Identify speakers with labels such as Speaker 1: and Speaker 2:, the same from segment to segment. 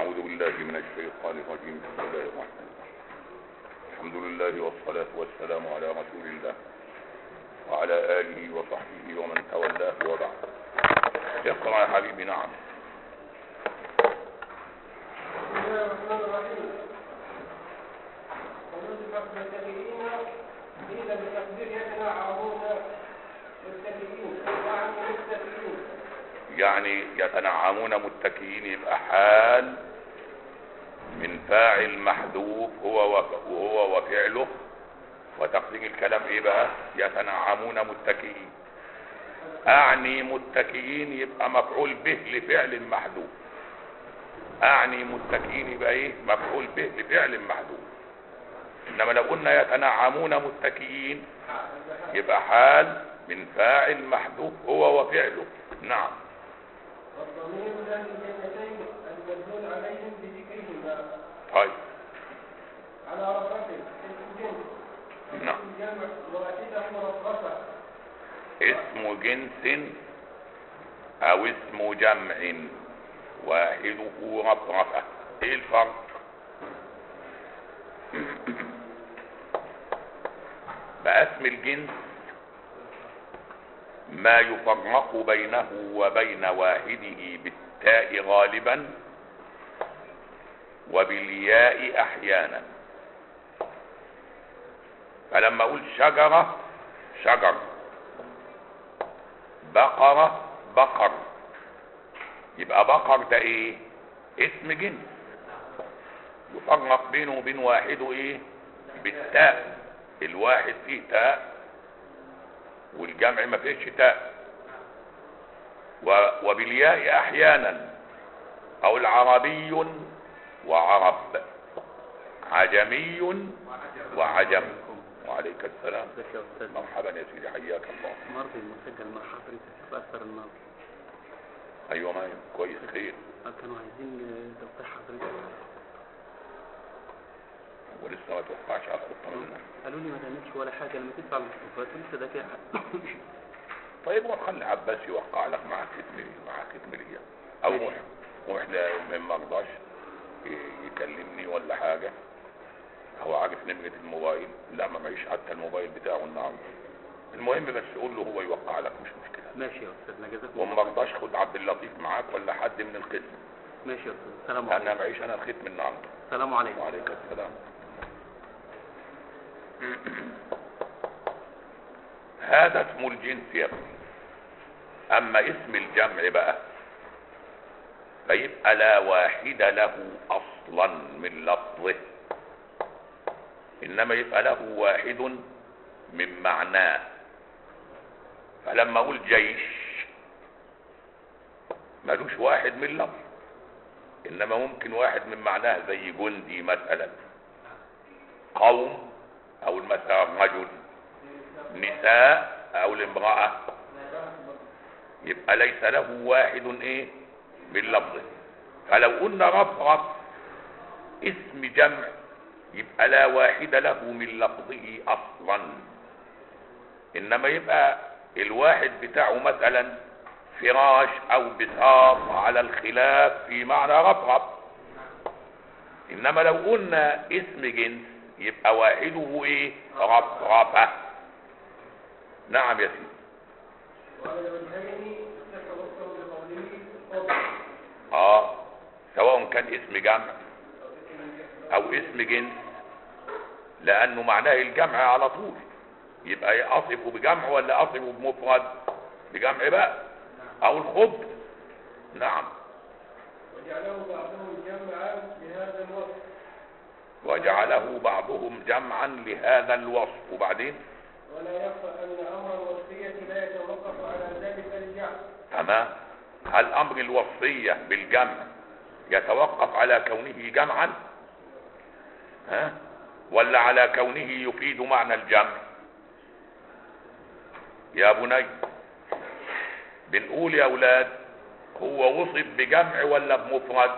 Speaker 1: أعوذ بالله من الشيطان الرجيم بسم الله الرحمن الرحيم الحمد لله والصلاة والسلام على رسول الله وعلى آله وصحبه ومن تولاه وبعد اقرأ يا حبيبي نعم
Speaker 2: بسم الله الرحمن الرحيم ونصف المتكئين قيل بتقدير يتنعمون متكئين يعني متكئين
Speaker 1: يعني يتنعمون متكئين يبقى حال من فاعل محذوف هو وف- وهو وفعله وتقديم الكلام ايه بقى يتنعمون متكئين اعني متكئين يبقى مفعول به لفعل محذوف اعني متكئين يبقى ايه مفعول به لفعل محذوف انما لو قلنا يتنعمون متكئين يبقى حال من فاعل محذوف هو وفعله نعم
Speaker 2: والضمير ذات الجنتين المدلول عليهم بذكرهما
Speaker 1: طيب
Speaker 2: على رفعه اسم جنس
Speaker 1: نعم.
Speaker 2: اسم جمع واحدة مرفرفة
Speaker 1: اسم جنس او اسم جمع واحده رفرفة ايه الفرق بقى اسم الجنس ما يفرق بينه وبين واحده بالتاء غالبا وبالياء احيانا فلما اقول شجرة شجر بقرة بقر يبقى بقر ده ايه اسم جنس يفرق بينه وبين واحده ايه بالتاء الواحد فيه تاء والجمع ما فيهش تاء و- وبالياء احيانا او العربي وعرب عجمي وعجم وعليك السلام
Speaker 3: ازيك يا استاذ
Speaker 1: مرحبا يا سيدي حياك الله
Speaker 3: مرضي المسجل مع حضرتك في اثر النار
Speaker 1: ايوه ما كويس خير
Speaker 3: كانوا عايزين توقيع حضرتك
Speaker 1: ولسه ما توقعش على الخطه منه
Speaker 3: قالوا لي ما تعملش ولا حاجه لما تدفع المصروفات ولسه ده في حق
Speaker 1: طيب وخلي عباس يوقع لك مع ختم مع ختم ليا او روح روح ل- من ما رضاش ي- يكلمني ولا حاجه هو عارف نمره الموبايل لا ما معيش حتى الموبايل بتاعه النهارده المهم بس قول له هو يوقع لك مش مشكله
Speaker 3: ماشي يا استاذنا جزاكم
Speaker 1: وما
Speaker 3: الله
Speaker 1: رضاش خد عبد اللطيف معاك ولا حد من الختم
Speaker 3: ماشي يا استاذ السلام
Speaker 1: انا
Speaker 3: عليكم
Speaker 1: معيش انا الختم النهارده
Speaker 3: السلام عليكم
Speaker 1: وعليك السلام هذا اسم الجنس يا ابني اما اسم الجمع بقى فيبقى لا واحد له اصلا من لفظه انما يبقى له واحد من معناه فلما اقول جيش ملوش واحد من لفظ انما ممكن واحد من معناه زي جندي مثلا قوم او مثلا رجل نساء او الامرأة يبقى ليس له واحد ايه من لفظه فلو قلنا رفرف اسم جمع يبقى لا واحد له من لفظه اصلا انما يبقى الواحد بتاعه مثلا فراش او بساط على الخلاف في معنى رفرف انما لو قلنا اسم جنس يبقى واحده ايه رفرفه نعم يا سيدي
Speaker 2: وعلى الوجهين يتوصل بقوله فضل
Speaker 1: اه سواء كان اسم جمع او اسم جنس لانه معناه الجمع على طول يبقى اصفه بجمع ولا اصفه بمفرد بجمع بقى او الخبز نعم
Speaker 2: وجعله بعضهم جمعا لهذا الوصف
Speaker 1: وجعله بعضهم جمعا لهذا الوصف وبعدين
Speaker 2: ولا يخفى ان امر الوصيه لا يتوقف على ذلك الجعل
Speaker 1: تمام هل امر الوصية بالجمع يتوقف على كونه جمعا ها ولا على كونه يفيد معنى الجمع يا بني بنقول يا اولاد هو وصف بجمع ولا بمفرد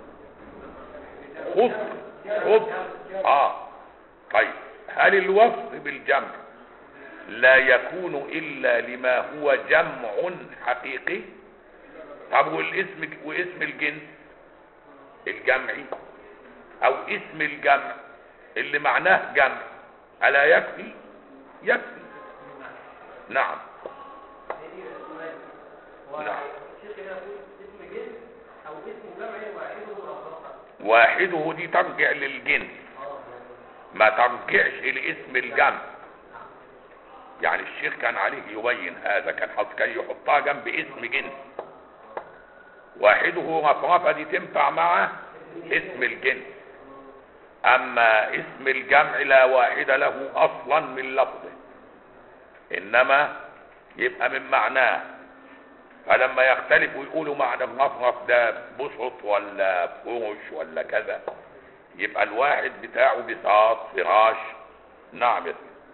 Speaker 1: خص خص اه طيب هل الوصف بالجمع لا يكون الا لما هو جمع حقيقي طب والاسم واسم الجنس الجمعي او اسم الجمع اللي معناه جمع الا يكفي يكفي نعم نعم.
Speaker 2: الشيخ هنا يقول اسم جنس او اسم جمعي واحده مربطه
Speaker 1: واحده دي ترجع للجنس ما ترجعش لاسم الجمع يعني الشيخ كان عليه يبين هذا كان حط كان يحطها جنب اسم جنس واحده رفرفه دي تنفع مع اسم الجنس اما اسم الجمع لا واحد له اصلا من لفظه انما يبقى من معناه فلما يختلفوا يقولوا معنى الرفرف ده بسط ولا فرش ولا كذا يبقى الواحد بتاعه بساط فراش نعم يا سيدي.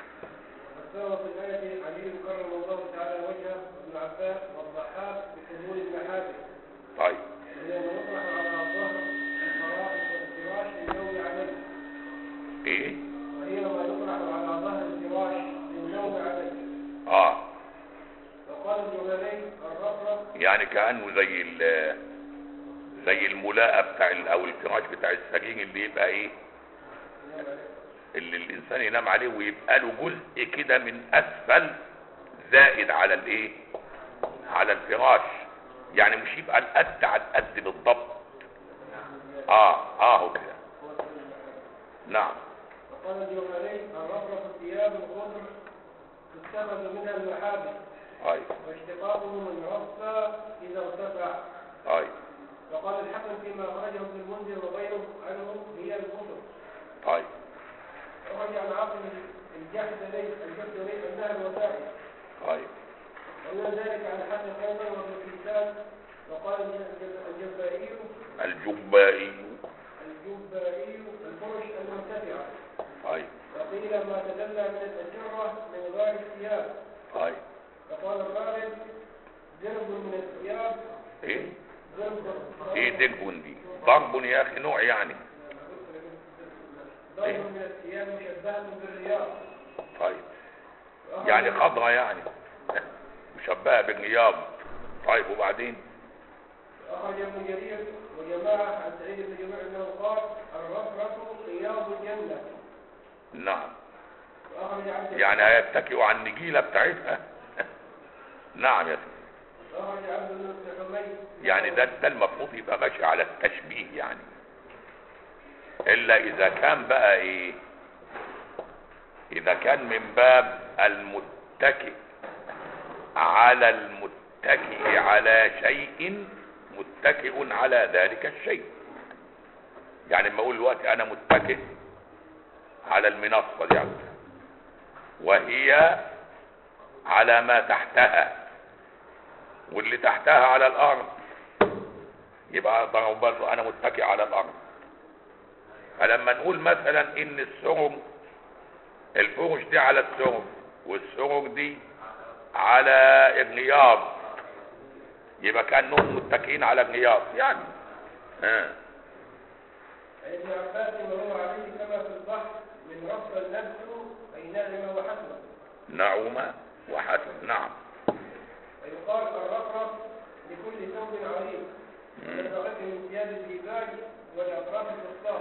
Speaker 2: فسر في الآية علي كرم الله تعالى وجهه ابن عباس والضحاك بحلول المحابس
Speaker 1: طيب
Speaker 2: وهي ما يطرح على ظهر الفرائض والفراش للنوم عليه
Speaker 1: ايه
Speaker 2: وهي ما يطرح على ظهر الفراش للنوم عليه
Speaker 1: اه
Speaker 2: وقال الجمالي الرفرف
Speaker 1: يعني كانه زي ال زي الملاءة بتاع ال- او الفراش بتاع السرير اللي يبقى ايه اللي الانسان ينام عليه ويبقى له جزء كده من اسفل زائد على الايه على الفراش يعني مش يبقى القد على القد بالضبط اه اه كده نعم
Speaker 2: وقال الجمالي الرفرف ثياب الخضر تتخذ منها المحابس
Speaker 1: اي
Speaker 2: واشتقاقه من رفع إذا ارتفع
Speaker 1: اي
Speaker 2: وقال الحكم فيما أخرجه ابن المنذر وغيره عنه هي الكتب
Speaker 1: طيب
Speaker 2: أخرج عن عاصم الجحدري الجحدري أنها الوسائل
Speaker 1: طيب
Speaker 2: ومن ذلك عن الحسن أيضا وابن الكتاب وقال الج- الجبائي
Speaker 1: الجبائي
Speaker 2: الجبائي الفرش المرتفعة
Speaker 1: طيب
Speaker 2: وقيل ما تدلى من الأسرة من غير الثياب
Speaker 1: طيب
Speaker 2: وقال الراغب ضرب من الثياب
Speaker 1: ايه
Speaker 2: ضرب
Speaker 1: ايه دجبن دي ضرب يا اخي نوع يعني
Speaker 2: ضرب من الثياب مشبهة بالرياض
Speaker 1: طيب يعني خضرة يعني مشبهة بالرياض طيب وبعدين
Speaker 2: أخرج ابن جرير وجماعة عن سعيد بن جبير أنه قال الرفرف قياض الجنة
Speaker 1: نعم
Speaker 2: وأخرج عن
Speaker 1: يعني هيتكئوا على النجيلة بتاعتها نعم يا سيدي
Speaker 2: أخرج عبد الله بن حميد
Speaker 1: يعني ده ده المفروض يبقى ماشي على التشبيه يعني الا اذا كان بقى ايه اذا كان من باب المتكئ على المتكئ على شيء متكئ على ذلك الشيء يعني لما اقول دلوقتي انا متكئ على المنصه دي يعني. وهي على ما تحتها واللي تحتها على الارض يبقى ضرب برضه انا متكئ على الارض فلما نقول مثلا ان السرم الفرش دي على السرم والسرم دي على الرياض يبقى كانهم متكئين على الرياض يعني ها
Speaker 2: عن ابن عباس وهو عليه كما في البحر من رفع النفس بينهما وحسن
Speaker 1: نعومة وحسن نعم
Speaker 2: ويقال الرفرف لكل ثوب عريض
Speaker 1: مم.
Speaker 2: ينبغي من ثياب الديباج والأطراف الفسطاط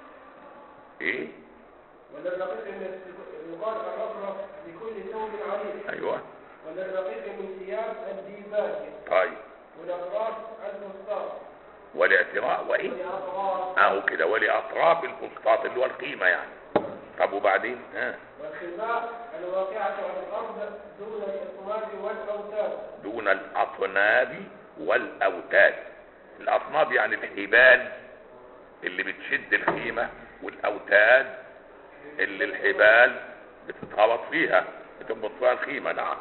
Speaker 1: ايه
Speaker 2: والرقيق من يقال الرفرف لكل ثوب عريض
Speaker 1: ايوه
Speaker 2: والرقيق من ثياب الديباج
Speaker 1: طيب
Speaker 2: والأطراف الفسطاط
Speaker 1: والاعتراء وايه
Speaker 2: والأطراف
Speaker 1: اهو كده ولاطراف الفسطاط اللي هو القيمة يعني طب وبعدين ها
Speaker 2: والخفاء الواقعة على الأرض دون الإطماج والأوتاد
Speaker 1: دون الاطناب والاوتاد الاطناب يعني الحبال اللي بتشد الخيمة والاوتاد اللي الحبال بتتربط فيها بتربط فيها الخيمة نعم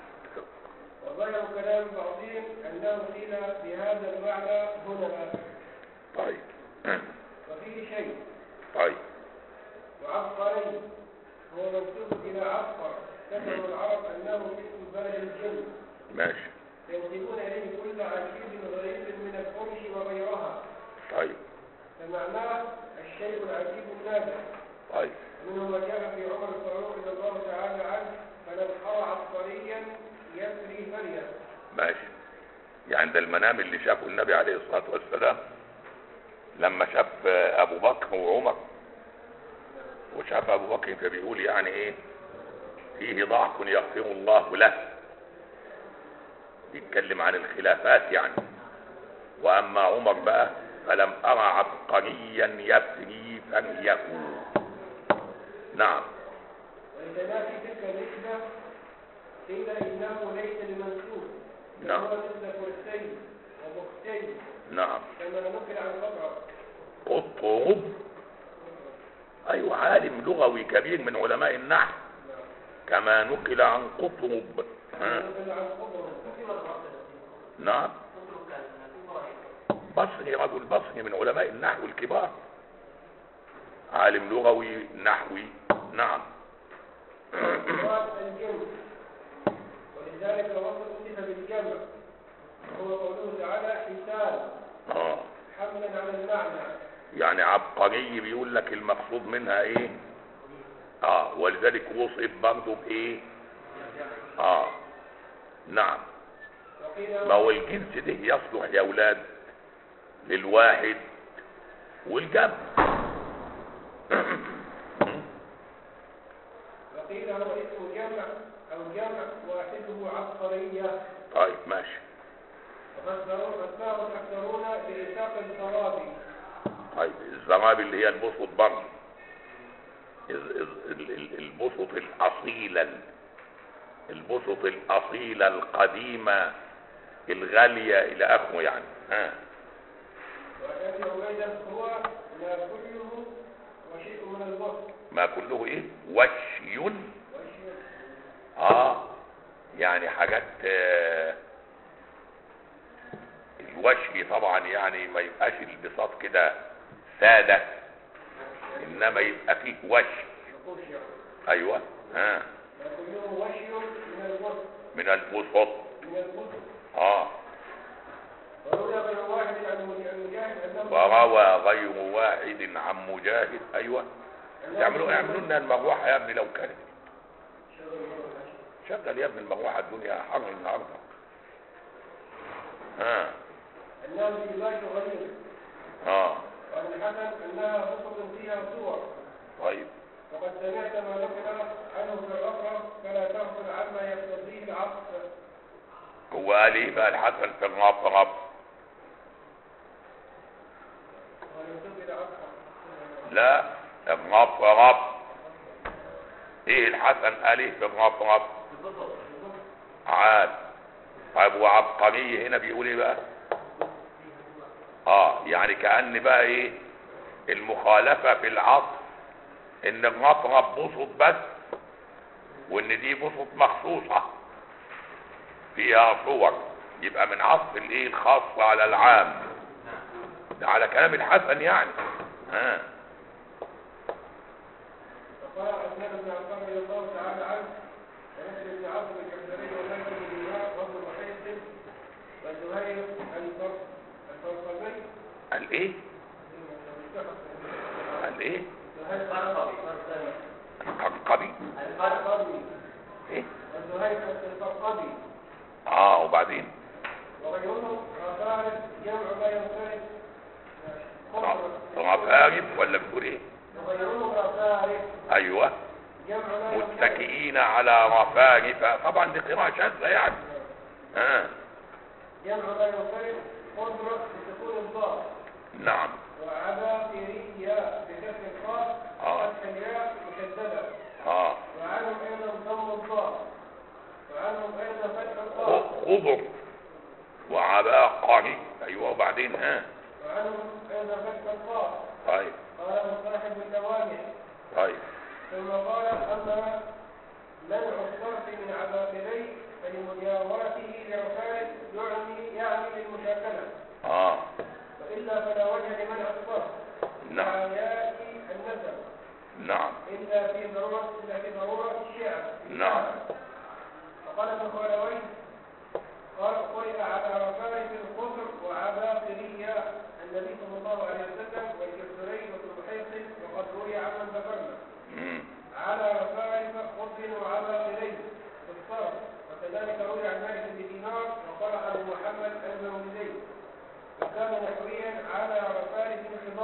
Speaker 2: وظاهر كلام بعضهم أنه قيل بهذا المعنى هنا
Speaker 1: طيب ها.
Speaker 2: وفيه شيء
Speaker 1: طيب
Speaker 2: وعبقري هو منسوب إلى عبقر ذكروا العرب أنه اسم بلد الجن
Speaker 1: ماشي
Speaker 2: ينسبون إليه كل عجيب غريب من الفرش وغيرها
Speaker 1: طيب
Speaker 2: فمعناه الشيء العجيب النادر
Speaker 1: طيب
Speaker 2: ومنه ما جاء في عمر الفاروق رضي الله تعالى عنه فلم أرى عبقريا يسري فريا
Speaker 1: ماشي يعني ده المنام اللي شافه النبي عليه الصلاة والسلام لما شاف آه، ابو بكر وعمر وشاف ابو بكر فبيقول يعني ايه فيه ضعف يغفر الله له يتكلم عن الخلافات يعني واما عمر بقى فلم ارى عبقريا يفري فريه نعم
Speaker 2: ولتنافي تلك النسبة قيل إنه ليس لمنسوب
Speaker 1: نعم.
Speaker 2: هو مثل كرسي ومختي
Speaker 1: نعم
Speaker 2: كما نقل عن قطعة
Speaker 1: قطرب ايوه عالم لغوي كبير من علماء النحو كما نقل عن قطرب ها.
Speaker 2: نقل عن قطعة
Speaker 1: نعم بصري رجل بصري من علماء النحو الكبار عالم لغوي نحوي نعم
Speaker 2: مراد الجنس ولذلك وصف صفة بالجمع هو قوله تعالى حسان
Speaker 1: اه
Speaker 2: حملا على المعنى
Speaker 1: يعني عبقري بيقول لك المقصود منها ايه اه ولذلك وصف برضه بايه اه نعم
Speaker 2: وقيل
Speaker 1: ما هو الجنس ده يصلح يا اولاد للواحد والجمع
Speaker 2: وقيل هو اسم جمع أو جمع واحده عبقرية
Speaker 1: طيب ماشي
Speaker 2: وفسروا فسره الأكثرون بإساق الصواب
Speaker 1: طيب الزراب اللي هي البسط برضه ال- ال- ال- ال- البسط الأصيلة البسط الأصيلة القديمة الغالية إلى آخره يعني ها
Speaker 2: وأبي عبيدة هو ما كله وشيء من البصر
Speaker 1: ما كله إيه وشي
Speaker 2: وشيء
Speaker 1: آه يعني حاجات آه، الوشي طبعا يعني ما يبقاش البساط كده سادة إنما يبقى فيه وشي
Speaker 2: نقوش يعني
Speaker 1: أيوه ها
Speaker 2: ما كله وشي من البصر
Speaker 1: من البسط
Speaker 2: من البصر
Speaker 1: اه
Speaker 2: وروي غير واحد عن مجاهد أنه
Speaker 1: وروى غير واحد عن مجاهد ايوه
Speaker 2: أنه-
Speaker 1: يعملوا يعملوا لنا المروحه يا ابني لو كانت شغل يا ابني المروحه الدنيا حر النهارده ها
Speaker 2: أنه لباس غريب
Speaker 1: اه
Speaker 2: وعن الحسن أنها بصر فيها صور
Speaker 1: طيب
Speaker 2: وقد سمعت ما نقل عنه في الرفع فلا تغفل عما يقتضيه العطف
Speaker 1: هو قال ايه بقى الحسن في الرفرف
Speaker 2: ويقتضي العطف
Speaker 1: لا الرفرف ايه الحسن قال ايه في الرفرف عاد طيب وعبقري هنا بيقول ايه بقى اه يعني كأن بقى ايه المخالفة في العصر ان الرفرف بسط بس وان دي بسط مخصوصة فيها صور يبقى من عصر الايه الخاص على العام ده على كلام الحسن يعني ها
Speaker 2: فقال عثمان بن عفان رضي الله تعالى عنه ونسل بن عاصم الكندري ومالك بن دينار وابن محيص وزهير الفرق الفرقمي
Speaker 1: قال ايه قال ايه
Speaker 2: زهير الفرقمي
Speaker 1: القرقبي
Speaker 2: الفرقمي
Speaker 1: ايه
Speaker 2: وزهير الفرقمي
Speaker 1: اه وبعدين
Speaker 2: وغيرهم رفارس جمع لا ينصرف خضر
Speaker 1: رفارف ولا بتقول ايه
Speaker 2: وغيرهم رفارس
Speaker 1: ايوه
Speaker 2: جمع لا ينصرف
Speaker 1: متكئين على رفارف طبعا دي قراءة شاذة يعني ها
Speaker 2: جمع لا ينصرف خضر بسكون الضاد
Speaker 1: نعم
Speaker 2: وعباقرية بكسر الخاء
Speaker 1: آه.
Speaker 2: فتح الياء مشددة
Speaker 1: اه
Speaker 2: وعنهم أيضا ضم الضاد وعنهم أيضا فتح
Speaker 1: خ-
Speaker 2: الخاء
Speaker 1: خضر وعباقري ايوه وبعدين ها
Speaker 2: وعنهم أيضا فتح الخاء
Speaker 1: طيب
Speaker 2: قاله صاحب الجوامع
Speaker 1: طيب
Speaker 2: ثم قال أما منع الصرف من عباقري فلمجاورته لرفاع يعني يعني للمشاكلة
Speaker 1: اه
Speaker 2: وإلا فلا وجه لمنع الصرف
Speaker 1: نعم.
Speaker 2: مع ياتي النسب
Speaker 1: نعم
Speaker 2: إلا في ضرورة إلا في ضرورة الشعر
Speaker 1: نعم.
Speaker 2: وقال ابن خلوي قال قرئ على رفارف الخضر وعباقرية النبي صلى الله عليه وسلم والكسرين وابن محيص وقد روي عمن ذكرنا
Speaker 1: مم.
Speaker 2: على رفارف خضر وعباقرين في الصرف وكذلك روي عن مالك بن دينار وقال ابو محمد المولدي وكان نحويا على رفارف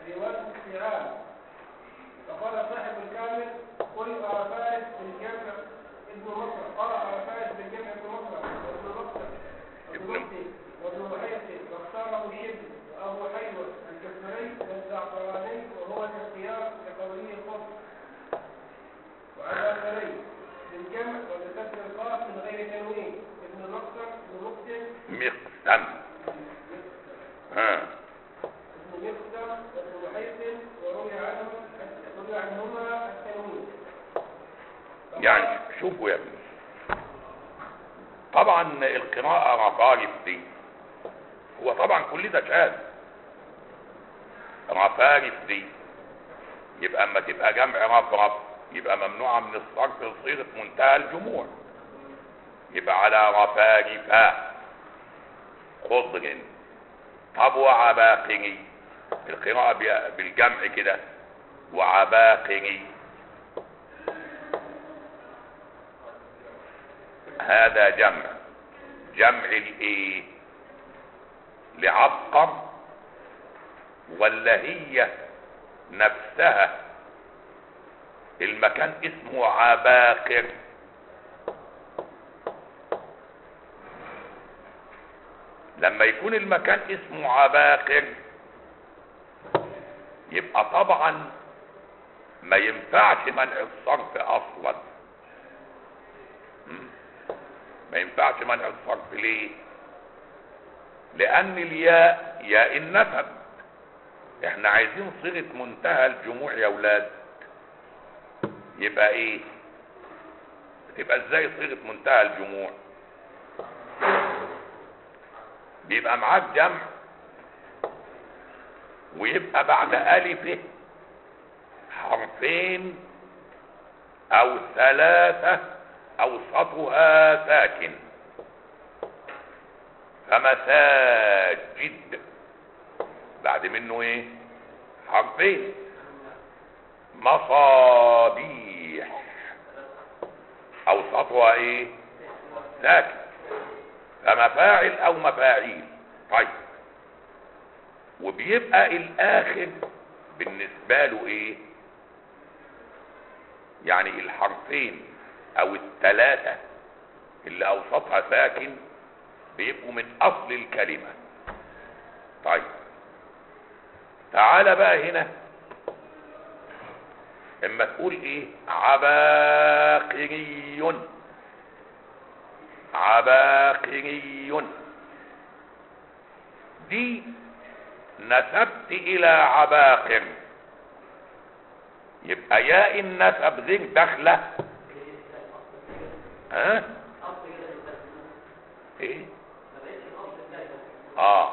Speaker 2: رواية استيعاب فقال صاحب الكامل قل فارس بالجمع ابن مصر قرأ فارس بالجمع ابن مصر وابن مصر
Speaker 1: ابن-
Speaker 2: وابن مصر وابن محيص واختاره الشبل وابو حيوة الكفري والزعفراني وهو الاختيار لقوله الخبز وعلى فري بالجمع وبكسر القاف من غير تنوين ابن مصر ابن مقتل
Speaker 1: مقسم ها
Speaker 2: ابن مقدم وابن محيص وروي عنه روي عنهما التنوين
Speaker 1: يعني شوفوا يا ابني طبعا القراءة رفارف دي هو طبعا كل ده شاذ رفارف دي يبقى اما تبقى جمع رفرف يبقى ممنوعة من الصرف لصيغة منتهى الجموع يبقى على رفارف خضر طب وعباقري القراءة بي- بالجمع كده وعباقري هذا جمع جمع الايه لعبقر ولا هي نفسها المكان اسمه عباقر لما يكون المكان اسمه عباقر يبقى طبعا ما ينفعش منع الصرف اصلا مم. ما ينفعش منع الصرف ليه لان الياء ياء النسب احنا عايزين صيغه منتهى الجموع يا اولاد يبقى ايه تبقى ازاي صيغه منتهى الجموع بيبقى معاك جمع ويبقى بعد الف حرفين او ثلاثه اوسطها ساكن فمساجد بعد منه ايه حرفين مصابيح اوسطها ايه ساكن فمفاعل او مفاعيل طيب وبيبقى الاخر بالنسبه له ايه يعني الحرفين او الثلاثه اللي اوسطها ساكن بيبقوا من اصل الكلمه طيب تعال بقى هنا اما تقول ايه عباقري عباقري دي نسبت الى عباقر يبقى ياء النسب ذي داخله ها ايه اه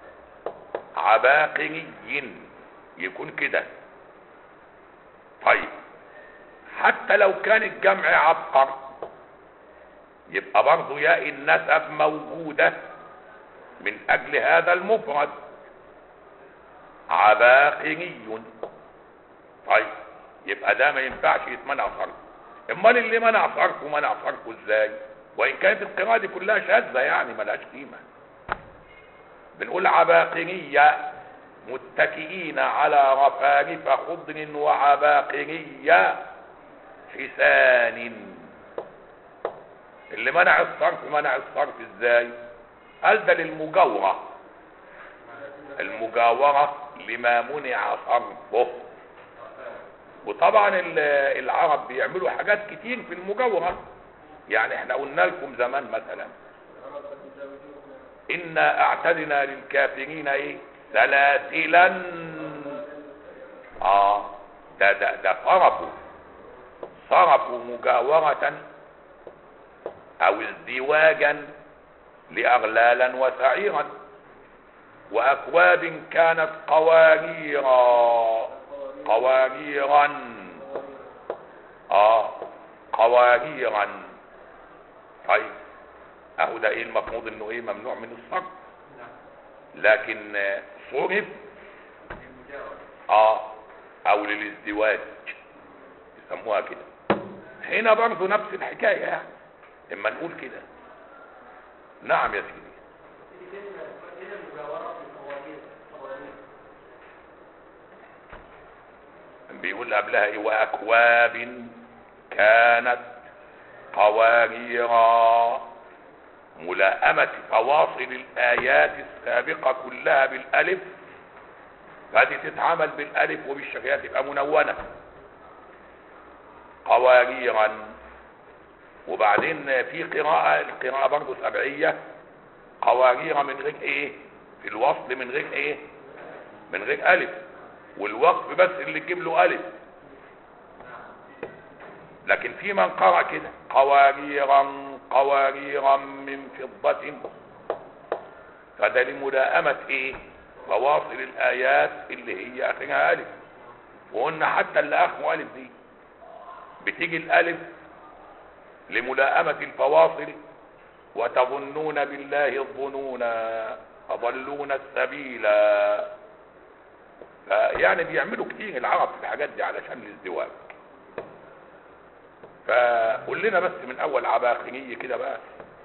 Speaker 1: عباقري يكون كده طيب حتى لو كان الجمع عبقر يبقى برضه ياء النسب موجودة من أجل هذا المفرد عباقري طيب يبقى ده ما ينفعش يتمنع صرف امال اللي منع صرفه منع صرفه ازاي وان كانت القراءة دي كلها شاذة يعني ملهاش قيمة بنقول عباقرية متكئين على رفارف خضر وعباقرية حسان اللي منع الصرف منع الصرف ازاي قال ده للمجاورة المجاورة لما منع صرفه وطبعا ال- العرب بيعملوا حاجات كتير في المجاورة يعني احنا قلنا لكم زمان مثلا إنا أعتدنا للكافرين إيه سلاسلا آه ده ده ده صرفوا صرفوا مجاورة أو ازدواجا لأغلالا وسعيرا وأكواب كانت قواريرا قواريرا آه قواريرا طيب اهو ده ايه المفروض انه ايه ممنوع من الصرف لكن آه، صرف اه او للازدواج يسموها كده هنا برضه نفس الحكايه يعني اما نقول كده نعم يا سيدي بيقول قبلها ايه واكواب كانت قواريرا ملائمة فواصل الآيات السابقة كلها بالألف فدي تتعمل بالألف وبالشفيات تبقى منونة قواريرا وبعدين في قراءة القراءة برضه سبعية قوارير من غير ايه في الوصل من غير ايه من غير ألف والوقف بس اللي تجيب له ألف لكن في من قرأ كده قواريرا قواريرا من فضة فده لملائمة ايه فواصل الآيات اللي هي آخرها ألف وقلنا حتى اللي آخره ألف دي بتيجي الألف لملائمة الفواصل وتظنون بالله الظنون أضلون السبيل يعني بيعملوا كتير العرب في الحاجات دي علشان الازدواج فقول لنا بس من اول عباقرية كده بقى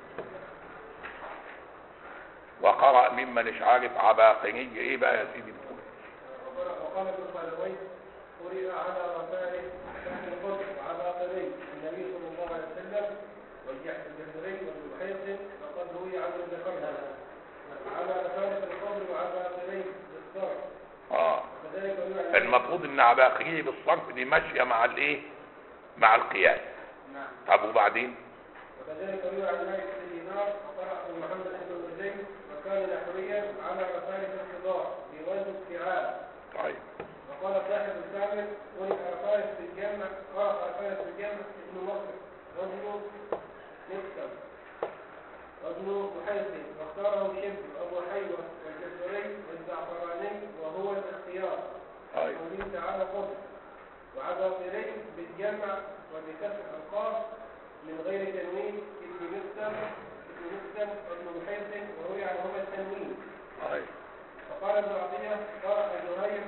Speaker 1: وقرأ ممن مش عارف عباقرية ايه بقى يا سيدي بتقول
Speaker 2: وقال وقال ابن خلوي قرئ على رسائل اهل القدس وعباقري النبي صلى الله عليه وسلم والجحدري والمحيصن وقد روي عنه ذكرها على رسائل القدر وعباقري بالصرف
Speaker 1: اه
Speaker 2: وكذلك روي عن
Speaker 1: المفروض ان عباقرية بالصرف دي ماشية مع الايه مع القياس
Speaker 2: نعم
Speaker 1: طب وبعدين
Speaker 2: وكذلك روي عن مالك بن دينار وقرأ أبو محمد بن زيد وكان نحويا على رسائل الخضار في وزن استيعاب
Speaker 1: طيب
Speaker 2: وقال صاحب الكامل قرئ رسائل في الجامع قرأ رسائل في الجامع ابن مصر وابن مكتب وابن محيصن واختاره شبل وابو حيوه والجزري والزعفراني وهو الاختيار
Speaker 1: طيب
Speaker 2: قوله تعالى قل وعباقري بالجمع وبكسر القاف من غير تنوين ابن مكتب ابن مكتب وابن محيصن وروي عنهما التنوين
Speaker 1: طيب
Speaker 2: وقال ابن عطية قرأ زهير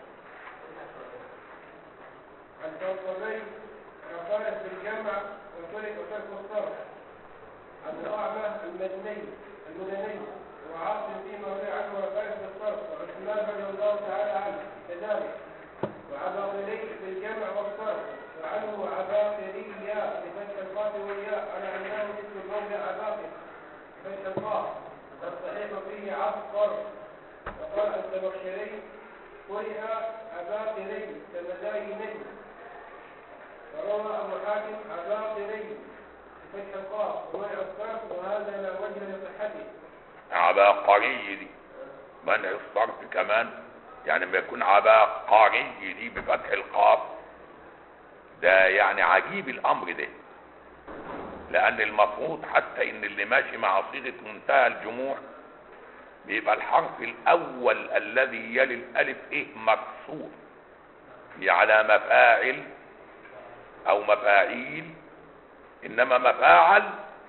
Speaker 2: عن توقفي وقالت بالجمع وترك وترك الصرف عن الأعمى المدني المدني وعاصم فيما روي عنه وقالت بالصرف وعثمان رضي الله تعالى عنه كذلك وعباقري بالجمع والصرف وعنه عباقرية بفتح القاف والياء على أنه اسم المولى عباقر بفتح القاف والصحيح فيه عصر وقال الزمخشري قرئ عباقري كمدايني وروى أبو حاتم عباقري بفتح القاف ومنع الصرف وهذا لا وجه لصحته
Speaker 1: عباقري دي منع الصرف كمان يعني ما يكون عباقري دي بفتح القاف ده يعني عجيب الامر ده لان المفروض حتى ان اللي ماشي مع صيغه منتهى الجموع بيبقى الحرف الاول الذي يلي الالف ايه مكسور هي على مفاعل او مفاعيل انما مفاعل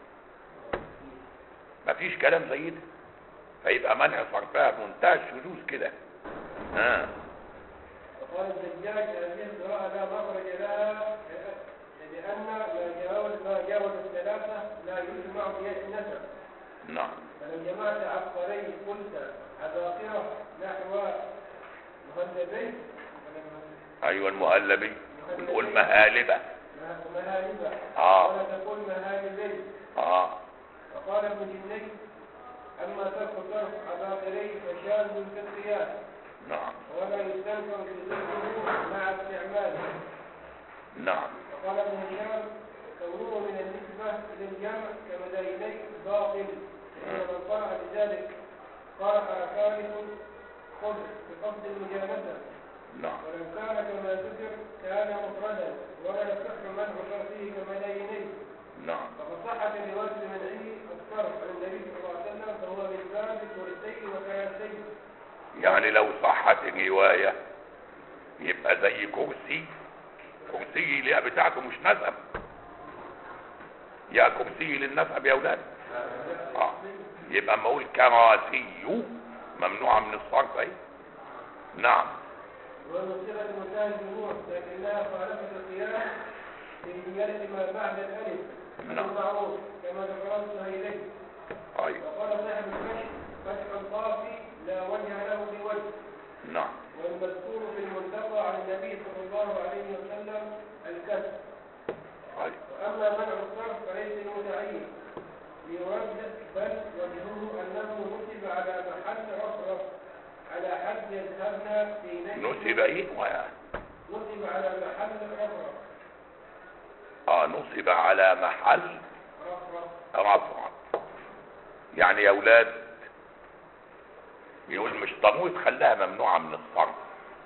Speaker 1: مفيش كلام زي ده فيبقى منع صرفها بمنتهى الشذوذ كده ها
Speaker 2: وقال الزجاج هذه القراءة لا مخرج لها لأن ما جاوز ما جاوز الثلاثة لا يجمع بيد النسب
Speaker 1: نعم
Speaker 2: فلو جمعت عبقري قلت عباقرة نحو مهلبي
Speaker 1: ايوه المهلبي ونقول مهالبه
Speaker 2: مهالبة
Speaker 1: آه.
Speaker 2: ولا تقول مهالبي
Speaker 1: اه
Speaker 2: وقال ابن جني أما ترك صرف عباقري فشاذ في القياس
Speaker 1: نعم
Speaker 2: ولا يستنكر في ذكره مع استعماله
Speaker 1: نعم
Speaker 2: وقال ابن هشام كونه من النسبة للجمع كمدايني باطل لأن من قرأ بذلك قرأ ثالث خذ بقصد المجانسة
Speaker 1: نعم
Speaker 2: ولو كان كما ذكر كان مفردا ولا يصح منع صرفه كمدايني
Speaker 1: نعم
Speaker 2: فقد صحت الرواية منعه الصرف عن النبي صلى الله عليه وسلم فهو من باب ثلثين وثلاثين
Speaker 1: يعني لو صحت الرواية يبقى زي كرسي كرسي اللي بتاعته مش نسب يا كرسي للنسب يا اولاد اه يبقى اما اقول كراسي ممنوعة من الصرف اهي نعم
Speaker 2: ومن صيغة منتهى الجموع لكنها خالفت القياس في زيادة ما بعد الألف
Speaker 1: نعم.
Speaker 2: المعروف كما ذكره السهيلي
Speaker 1: ايوه
Speaker 2: وقال صاحب الكشف فتح القاف لا وجه له بوجه
Speaker 1: نعم
Speaker 2: والمذكور في المنتقى عن النبي صلى الله عليه وسلم الكسر
Speaker 1: طيب
Speaker 2: وأما منع الصرف فليس المتعين ليرد بل وجهه أنه نسب على محل رفرف على حد يذهبن في نجم
Speaker 1: نسب ايه و-
Speaker 2: نسب على محل رفرف
Speaker 1: اه نصب على محل
Speaker 2: رفرف
Speaker 1: رفع يعني يا اولاد يقول مش ضروري تخليها ممنوعه من الصرف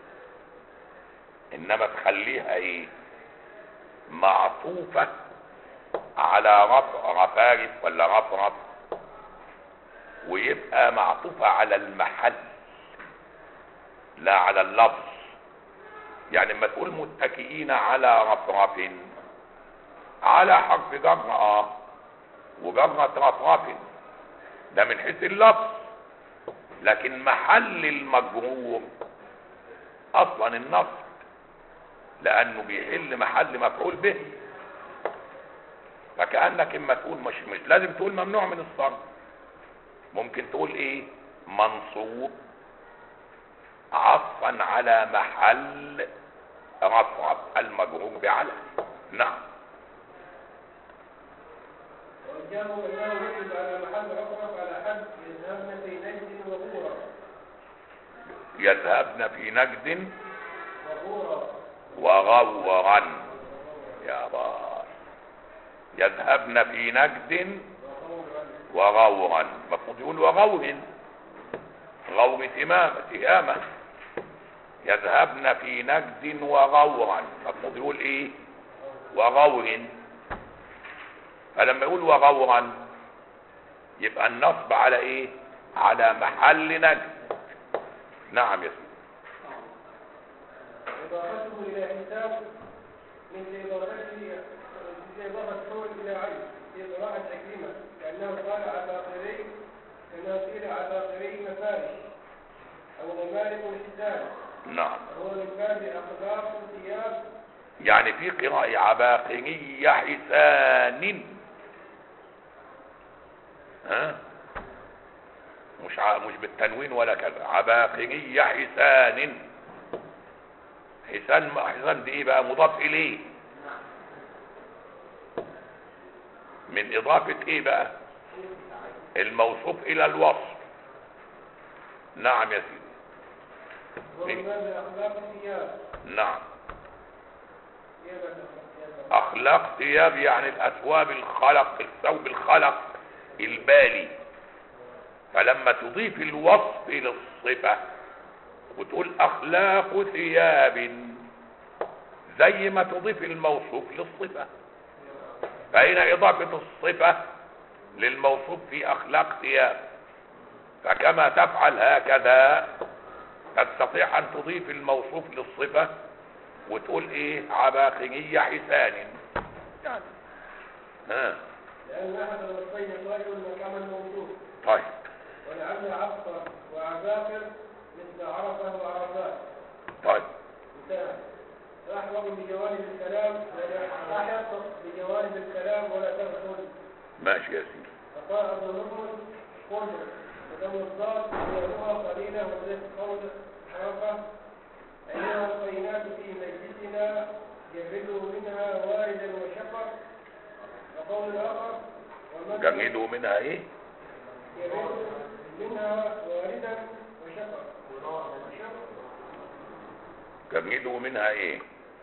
Speaker 1: انما تخليها ايه معطوفه على رفع رفارف ولا رفرف ويبقى معطوفه على المحل لا على اللفظ يعني لما تقول متكئين على رفرف على حرف جر اه وجرة رفرف ده من حيث اللفظ لكن محل المجرور اصلا النصب لانه بيحل محل مفعول به فكانك اما تقول مش مش لازم تقول ممنوع من الصرف ممكن تقول ايه منصوب عطفا على محل رفع المجرور بعلى نعم
Speaker 2: وجهه أنه نسب على محل رفرف على حد يذهبن في نجد وغورا
Speaker 1: يذهبن في نجد
Speaker 2: وغورا
Speaker 1: وغورا يا بار يذهبن في نجد
Speaker 2: وغورا
Speaker 1: وغورا المفروض يقول وغور غور تمامة تهامة يذهبن في نجد وغورا المفروض يقول ايه وغور فلما يقول وغورا يبقى النصب على ايه على محل نجد نعم يا سيدي
Speaker 2: إضافته إلى حساب مثل إضافته مثل إضافة حول إلى عين في قراءة عكرمة كأنه قال عباقري كما قيل عباقري مفارش أو نمارق الحساب
Speaker 1: نعم
Speaker 2: وهو من باب أخلاق ثياب
Speaker 1: يعني في قراءة عباقري حسان ها مش ع... مش بالتنوين ولا كذا عباقري حسان حسان ما حسان دي ايه بقى مضاف اليه من اضافة ايه بقى الموصوف الى الوصف نعم يا سيدي
Speaker 2: وهو من باب أخلاق ثياب
Speaker 1: نعم
Speaker 2: ثياب ثياب
Speaker 1: اخلاق ثياب يعني الاثواب الخلق الثوب الخلق البالي فلما تضيف الوصف للصفة وتقول اخلاق ثياب زي ما تضيف الموصوف للصفة فهنا اضافة الصفة للموصوف في اخلاق ثياب فكما تفعل هكذا تستطيع ان تضيف الموصوف للصفة وتقول ايه عباقري حسان يعني ها
Speaker 2: لأن أحد الوصفين قائل مقام الموصوف
Speaker 1: طيب
Speaker 2: ولعل عبقر وعباقر مثل عرفة وعرفات
Speaker 1: طيب
Speaker 2: انتهى تحفظ بجوانب الكلام ولا تحفظ بجوانب الكلام ولا تغفل
Speaker 1: ماشي يا سيدي
Speaker 2: فقال ابو نصر قل ودم الضاد لأنها قليلة وزيت قول حركة أيها الطينات في مجلسنا جردوا منها واردا وشقر وقول الآخر ومن
Speaker 1: جردوا منها ايه
Speaker 2: جردوا منها واردا وشقر
Speaker 1: جردوا منها ايه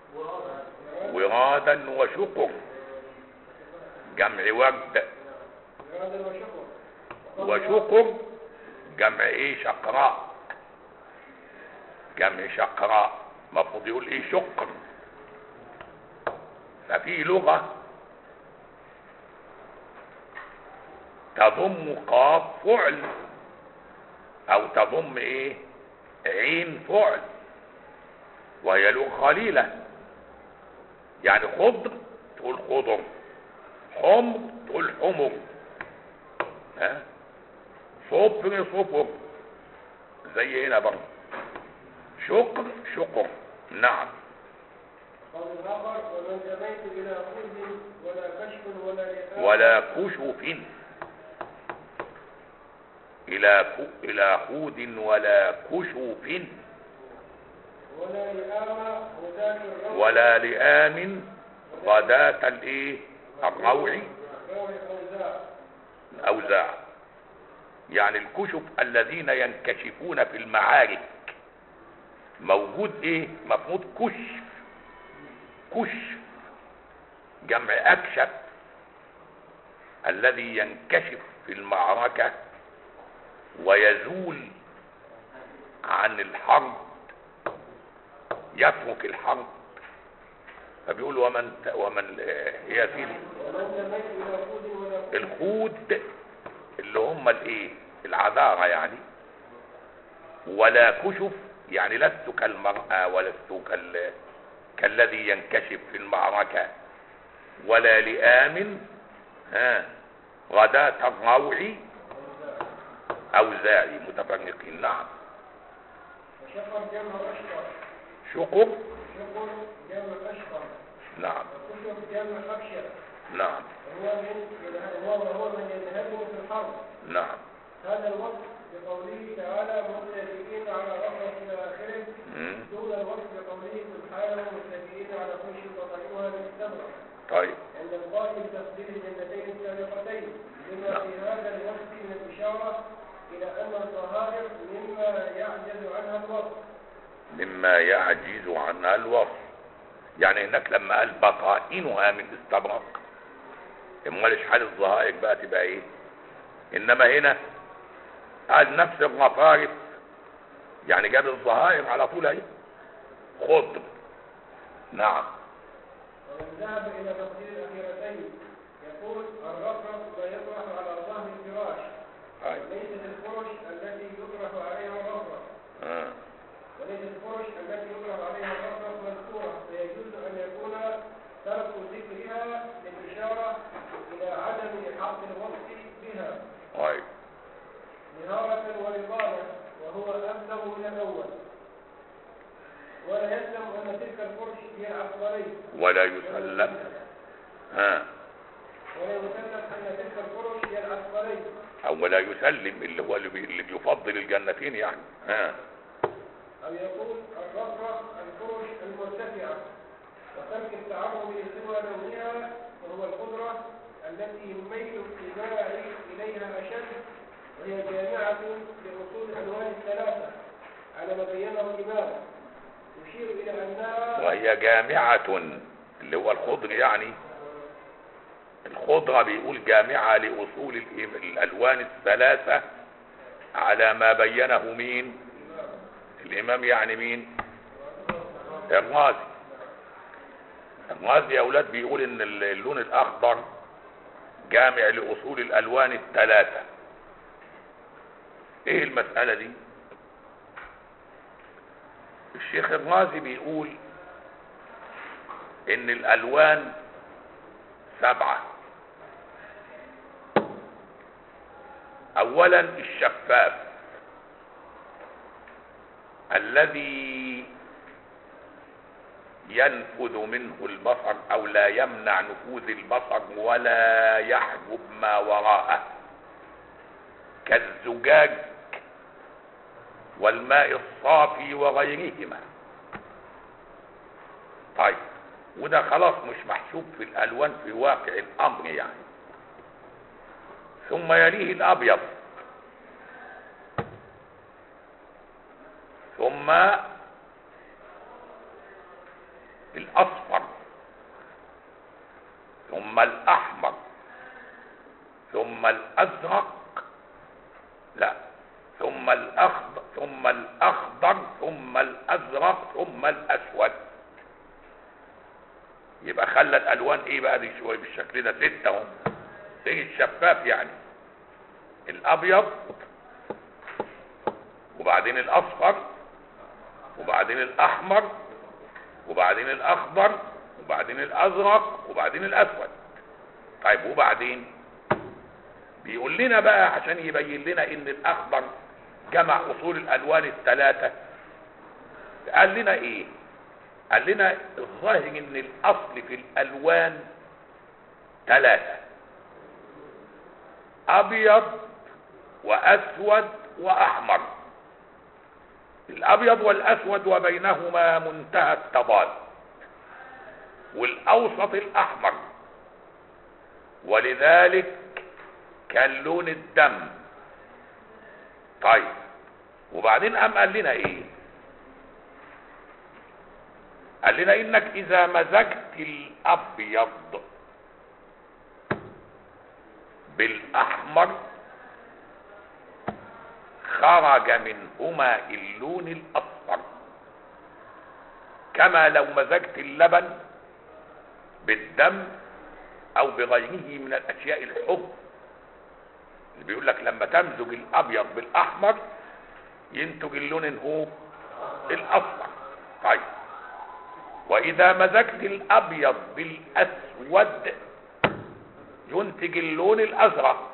Speaker 1: ورادا وشقر جمع ورد
Speaker 2: واردا وشقر
Speaker 1: وشقر جمع ايه شقراء جمع شقراء المفروض يقول ايه شقر ففي لغة تضم قاف فعل او تضم ايه عين فعل وهي لغة قليلة يعني خضر تقول خضر حمر تقول حمر ها صفر صفر زي هنا برضه شقر شقر نعم
Speaker 2: قول الآخر ومن سميت إلى خلد ولا كشف ولا لقاء
Speaker 1: ولا كشف إلى كو إلى خود ولا كشوف
Speaker 2: لآم غداة الروع
Speaker 1: ولا لآم غداة الايه الروع
Speaker 2: روع أوزاع
Speaker 1: الأوزاع يعني الكشف الذين ينكشفون في المعارك موجود ايه مفروض كشف كشف جمع اكشف الذي ينكشف في المعركة ويزول عن الحرب يترك الحرب فبيقول ومن ومن هي سيدي
Speaker 2: ومن تميت إلى خود ولا خود
Speaker 1: الخود اللي هم الايه العذارى يعني ولا كشف يعني لست كالمرأة ولست كال كالذي ينكشف في المعركة ولا لآم ها غداة الروع أوزاعي متفرقين نعم
Speaker 2: وشقر جمع أشقر
Speaker 1: شقب
Speaker 2: شقر جمع أشقر
Speaker 1: نعم
Speaker 2: وكتب جمع أبشر
Speaker 1: نعم
Speaker 2: وهو من وهو وهو من ينهزم في الحرب
Speaker 1: نعم
Speaker 2: هذا الوصف بقوله تعالى متكئين على رفرف إلى آخره
Speaker 1: مم.
Speaker 2: دون الوصف بقوله سبحانه متكئين على فرش تطيرها من السماء
Speaker 1: طيب
Speaker 2: عند القائل بتفسير الجنتين السابقتين لما في هذا الوصف من الإشارة إلى أن الظهائر مما يعجز عنها الوصف
Speaker 1: مما يعجز عنها الوصف يعني هناك لما قال بطائنها من استبرق امال حال الظهائر بقى تبقى ايه انما هنا قال نفس الرفارف يعني جاب الظهائر على طول اهي خضر نعم
Speaker 2: ومن ذهب إلى تفسير الأخيرتين يقول الرفرف لا يطرح على ظهر الفراش
Speaker 1: أي.
Speaker 2: وليست الفرش التي يطرح عليها الرفرف
Speaker 1: آه.
Speaker 2: وليست الفرش التي يطرح عليها الرفرف مذكورة فيجوز أن يكون ترك ذكرها للإشارة إلى عدم حق الوصف بها
Speaker 1: أي.
Speaker 2: نهارة ولقالة وهو أبلغ من الأول ولا يلزم أن تلك الفرش هي العبقري
Speaker 1: ولا يسلم ها
Speaker 2: ولا يسلم أن تلك الفرش هي العبقري
Speaker 1: او ولا يسلم اللي هو اللي, بي- اللي بيفضل الجنتين يعني ها
Speaker 2: أو يقول الرفرف الفرش المرتفعة وترك التعرض لسوى لونها وهو القدرة التي يميل الاتباع إليها أشد وهي جامعة لأصول الألوان الثلاثة على ما بينه الإمام يشير إلى أنها
Speaker 1: وهي جامعة اللي هو الخضر يعني الخضرة بيقول جامعة لأصول الإم- الألوان الثلاثة على ما بينه مين الإمام يعني مين الرازي الرازي يا أولاد بيقول إن اللون الأخضر جامع لأصول الألوان الثلاثة إيه المسألة دي الشيخ الرازي بيقول ان الالوان سبعة اولا الشفاف الذي ينفذ منه البصر او لا يمنع نفوذ البصر ولا يحجب ما وراءه كالزجاج والماء الصافي وغيرهما طيب وده خلاص مش محسوب في الالوان في واقع الامر يعني ثم يليه الابيض ثم الاصفر ثم الاحمر ثم الازرق لا ثم الاخضر ثم الاخضر ثم الازرق ثم الاسود يبقى خلى الالوان ايه بقى دي شويه بالشكل ده ستة اهو زي الشفاف يعني الابيض وبعدين الاصفر وبعدين الاحمر وبعدين الاخضر وبعدين الازرق وبعدين الاسود طيب وبعدين بيقول لنا بقى عشان يبين لنا ان الاخضر جمع اصول الالوان الثلاثه قال لنا ايه قال لنا الظاهر ان الاصل في الالوان ثلاثه ابيض واسود واحمر الابيض والاسود وبينهما منتهى التضاد والاوسط الاحمر ولذلك كاللون الدم طيب وبعدين قام قال لنا ايه قال لنا انك اذا مزجت الابيض بالاحمر خرج منهما اللون الاصفر كما لو مزجت اللبن بالدم او بغيره من الاشياء الحب اللي بيقول لك لما تمزج الابيض بالاحمر ينتج اللون هو الاصفر طيب واذا مزجت الابيض بالاسود ينتج اللون الازرق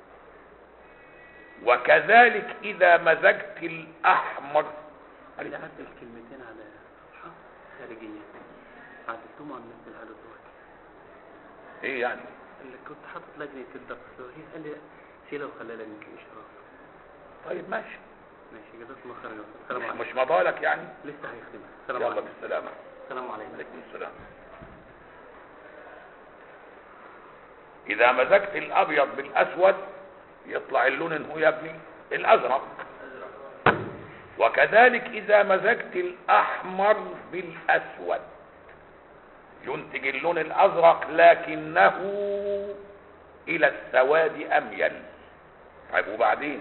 Speaker 1: وكذلك اذا مزجت الاحمر
Speaker 3: أنا عدل الكلمتين على صفحة خارجية عدلتهم على نفس العدد دلوقتي
Speaker 1: ايه يعني
Speaker 3: اللي كنت حاطط لجنة الدرس وهي قال لي شيلها وخليها لجنة الإشراف
Speaker 1: طيب ماشي
Speaker 3: ماشي جزاكم الله خير يا أستاذ. السلام
Speaker 1: مش,
Speaker 3: عليكم
Speaker 1: مش مضالك يعني
Speaker 3: لسه هيخدمها السلام
Speaker 1: يلا
Speaker 3: عليكم
Speaker 1: بالسلامه
Speaker 3: السلام عليكم
Speaker 1: عليكم السلام اذا مزجت الابيض بالاسود يطلع اللون هو يا ابني الازرق وكذلك اذا مزجت الاحمر بالاسود ينتج اللون الازرق لكنه الى السواد اميل طيب وبعدين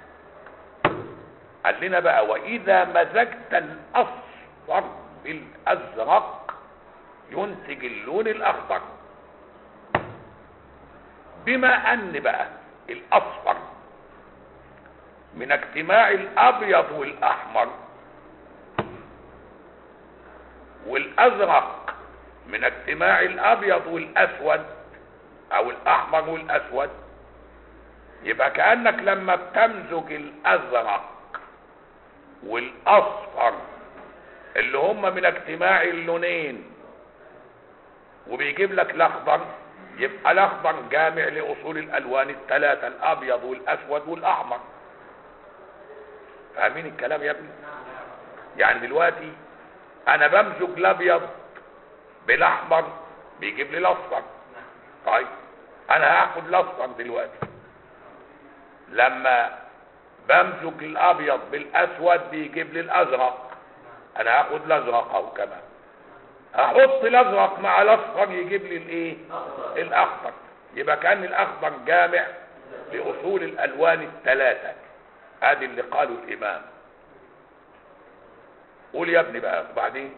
Speaker 1: قال لنا بقى واذا مزجت الاصفر بالازرق ينتج اللون الاخضر بما ان بقى الاصفر من اجتماع الابيض والاحمر والازرق من اجتماع الابيض والاسود او الاحمر والاسود يبقى كانك لما بتمزج الازرق والاصفر اللي هم من اجتماع اللونين وبيجيب لك الاخضر يبقى الاخضر جامع لاصول الالوان الثلاثه الابيض والاسود والاحمر فاهمين الكلام يا ابني يعني دلوقتي انا بمزج الابيض بالاحمر بيجيب لي الاصفر طيب انا هاخد الاصفر دلوقتي لما بمزج الابيض بالاسود بيجيب لي الازرق انا هاخد الازرق اهو كمان هحط الازرق مع الاصفر يجيب لي الايه الاخضر يبقى كان الاخضر جامع لاصول الالوان الثلاثه ادي اللي قاله الامام قول يا ابني بقى وبعدين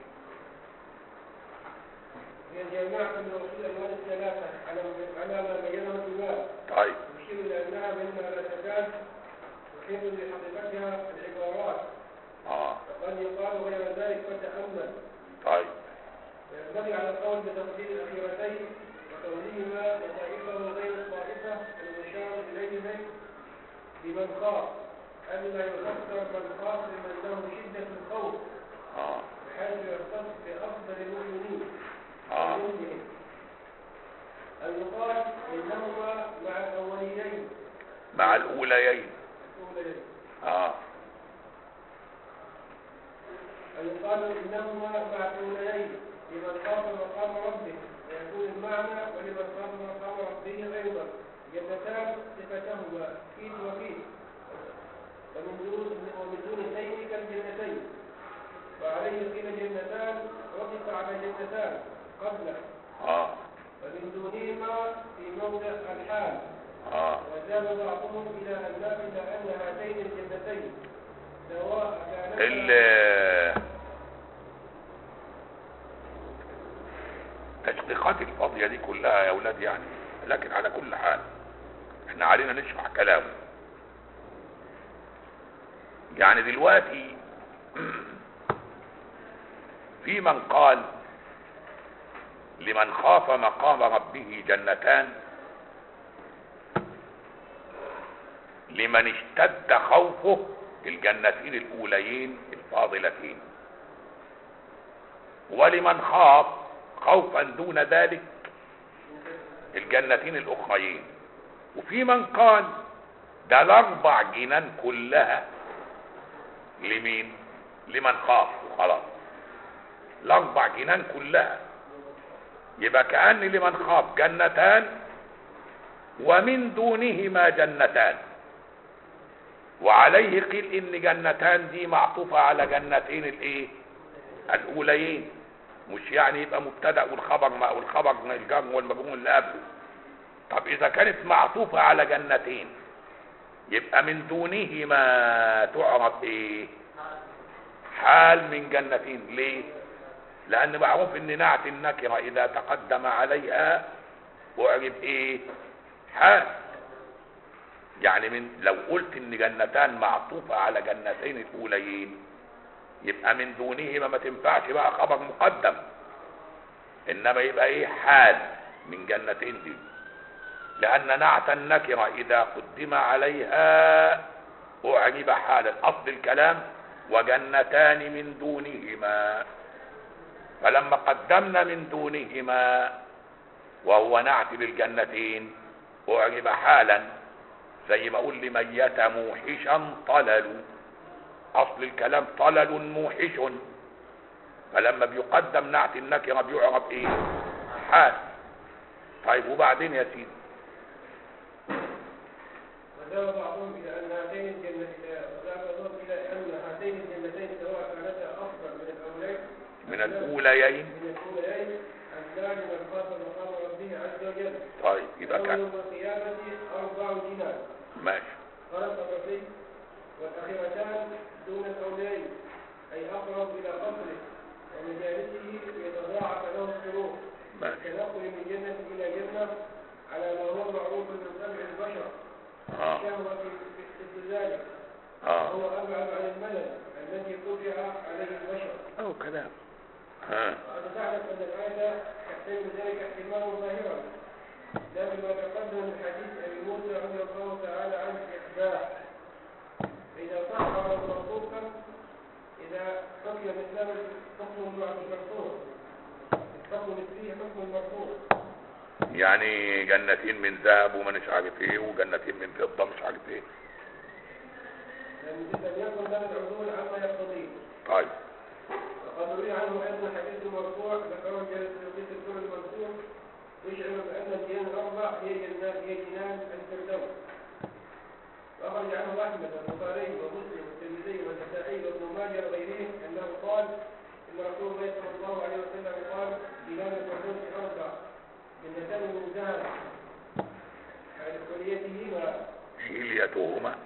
Speaker 2: هي جماعة من رسول الألوان الثلاثة على على ما بينه الإمام
Speaker 1: طيب
Speaker 2: يشير إلى أنها بينما لا تكاد تحيل لحقيقتها العبارات
Speaker 1: اه
Speaker 2: وقد يقال غير ذلك فتأمل
Speaker 1: طيب
Speaker 2: وينبغي على القول بتفصيل الأخيرتين وكونهما وطائفة غير الطائفة المشار إليهم لمن خاف ألا يفسر من خاف لمن له شدة الخوف
Speaker 1: اه
Speaker 2: بحيث يختص بأفضل المؤمنين
Speaker 1: اه
Speaker 2: ومنهم. أن يقال إنهما مع الأوليين
Speaker 1: مع الاوليين
Speaker 2: الأوليين
Speaker 1: اه
Speaker 2: أن يقال إنهما مع الأوليين لمن خاف مقام ربه ويكون المعنى ولمن خاف مقام ربه أيضا جنتان صفتهما كيد وكيد ومن دون ومن دون الشيء كالجنتين وعليه قيل جنتان وقف على جنتان قبله
Speaker 1: اه
Speaker 2: ومن دونهما في موضع الحال
Speaker 1: اه
Speaker 2: وزاد بعضهم إلى أن نثبت أن هاتين الجنتين سواء كانتا
Speaker 1: ال تشقيقات الفاضية دي كلها يا اولاد يعني لكن على كل حال احنا علينا نشرح كلامه يعني دلوقتي في من قال لمن خاف مقام ربه جنتان لمن اشتد خوفه الجنتين الاوليين الفاضلتين ولمن خاف خوفا دون ذلك الجنتين الاخريين وفي من قال ده الاربع جنان كلها لمين لمن خاف وخلاص الاربع جنان كلها يبقى كأن لمن خاف جنتان ومن دونهما جنتان وعليه قيل ان جنتان دي معطوفة على جنتين الايه الاوليين مش يعني يبقى مبتدا والخبر ما والخبر من الجر والمجرور اللي قبله طب اذا كانت معطوفة على جنتين يبقى من دونهما تعرف ايه حال من جنتين ليه لان معروف ان نعت النكره اذا تقدم عليها اعرب ايه حال يعني من لو قلت ان جنتان معطوفه على جنتين الاوليين يبقى من دونهما ما تنفعش بقى خبر مقدم انما يبقى ايه حال من جنتين دي لان نعت النكره اذا قدم عليها اعرب حالا اصل الكلام وجنتان من دونهما فلما قدمنا من دونهما وهو نعت للجنتين اعرب حالا زي ما اقول لميت موحشا طلل اصل الكلام طلل موحش فلما بيقدم نعت النكره بيعرب ايه حال طيب وبعدين يا سيدي
Speaker 2: وذهب بعضهم الى ان هاتين الجنتين وذهب بعضهم الى ان هاتين الجنتين سواء كانتا افضل من الاولين
Speaker 1: من الاوليين
Speaker 2: من الاولين اللان من خاف مقام ربه عز وجل
Speaker 1: طيب يبقى
Speaker 2: له
Speaker 1: كان
Speaker 2: يوم القيامه اربع جنان
Speaker 1: ماشي
Speaker 2: قال الطبرسي والاخيرتان دون الاولين اي اقرب الى قصره ومجالسه يتضاعف له الشرور
Speaker 1: ماشي
Speaker 2: كنقل من جنه الى جنه على ما هو معروف من سمع البشر
Speaker 1: اه
Speaker 2: الشهوه في ذلك
Speaker 1: اه
Speaker 2: وهو ابعد عن الملل الذي طبع عليه البشر
Speaker 1: او كلام ها
Speaker 2: وقد تعلم ان الايه تحتمل ذلك احتمالا ظاهرا لا بما تقدم من حديث ابي موسى رضي الله تعالى عنه في احداه فاذا صح منصوبا اذا حكم مثله حكم مع المرفوع حكم مثله حكم المرفوع
Speaker 1: يعني جنتين من ذهب وما مش عارف ايه وجنتين من فضه مش عارف ايه
Speaker 2: لم لم يكن له العدول عما يقتضيه
Speaker 1: طيب
Speaker 2: وقد روي عنه ايضا حديث مرفوع ذكره جلال السيوطي في الدور المنصور يشعر بان الديان الاربع هي جنان هي جنان الفردوس واخرج عنه احمد والبخاري ومسلم والترمذي والنسائي وابن ماجه وغيرهم انه قال ان رسول الله صلى الله عليه وسلم قال جنان الفردوس اربع جنتان من ذهب على كليتهما
Speaker 1: حيليتهما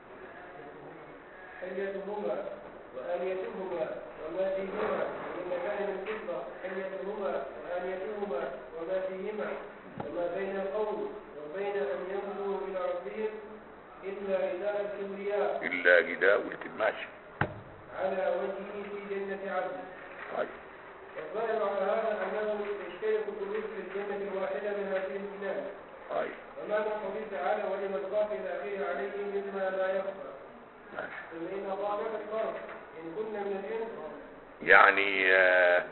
Speaker 2: حليتهما وآنيتهما وما فيهما وإن كان من فضة حليتهما وآنيتهما وما فيهما وما بين القوم وبين أن ينظروا إلى ربهم إلا رداء الكبرياء
Speaker 1: الا جداء الكماشي
Speaker 2: على وجهه في جنة عدن
Speaker 1: طيب
Speaker 2: والظاهر على هذا أنه يشترك الخلود في الجنة الواحدة من هذه الجنان
Speaker 1: طيب
Speaker 2: ومعنى قوله تعالى ولمن خاف إلى آخره عليه مما لا يخفى
Speaker 1: ماشي
Speaker 2: ثم إن طابق الفرق إن كنا من الإنس
Speaker 1: يعني آه،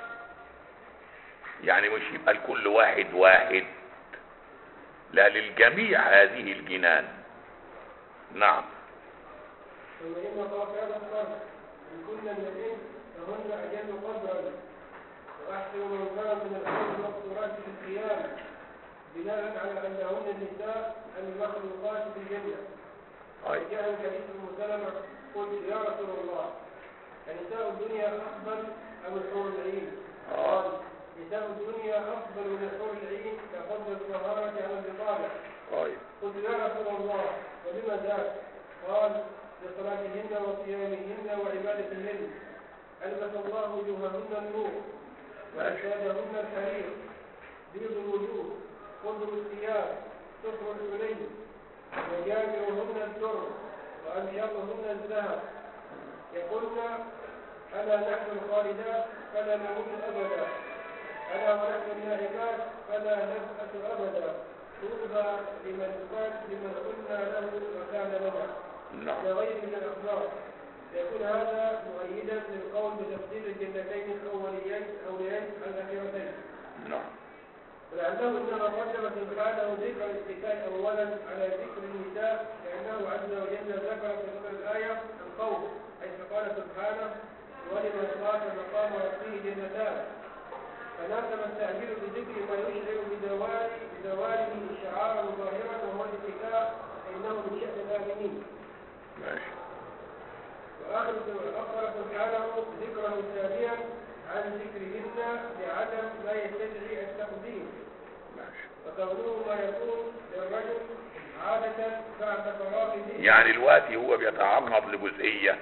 Speaker 1: يعني مش يبقى لكل واحد واحد لا للجميع هذه الجنان نعم
Speaker 2: ثم إن طوافات الصرف إن كن من الإنس فهن أجل قدرا وأحسن منظرا من الأرض المقصورات في الخيام بناء على أنهن النساء المخلوقات في الجنة
Speaker 1: طيب
Speaker 2: وجاء حديث أم سلمة قلت يا رسول الله أنساء الدنيا أفضل أم الحور العين؟
Speaker 1: آه.
Speaker 2: قال نساء الدنيا أفضل من الحور العين كفضل الطهارة على البطالة
Speaker 1: طيب
Speaker 2: قلت يا رسول الله ولم ذاك قال لصلاتهن وصيامهن وعبادتهن ألبس الله وجوههن النور وأجسادهن الحرير بيض الوجوه خضر الثياب صفر الحلي وجامعهن الدر وأنشاطهن الذهب يقولن ألا نحن الخالدات فلا نموت أبدا ألا ونحن النائبات فلا نبأس أبدا طوبى لمن كان لمن قلنا له وكان لنا
Speaker 1: نعم
Speaker 2: لغير من الأخلاق يكون هذا مؤيدا للقول بتفضيل الجنتين الأوليين الأوليين على الأخيرتين
Speaker 1: نعم
Speaker 2: ولعله إنما قدم سبحانه ذكر الاتكال أولا على ذكر النساء لأنه عز وجل ذكر في ذكر الآية القول حيث قال سبحانه ولمن خاف مقام ربه جنتان فناسب التعبير بذكر ما يشعر بزوال بزواله شعارا ظاهرا وهو الاتكاء فانه من شان الامنين
Speaker 1: ماشي
Speaker 2: واخر اخر سبحانه ذكره ثانيا عن ذكرهن لعدم ما يستدعي التقديم
Speaker 1: ماشي
Speaker 2: وكونه ما يكون للرجل عادة بعد فراغ ذهنه
Speaker 1: يعني دلوقتي هو بيتعرض لجزئية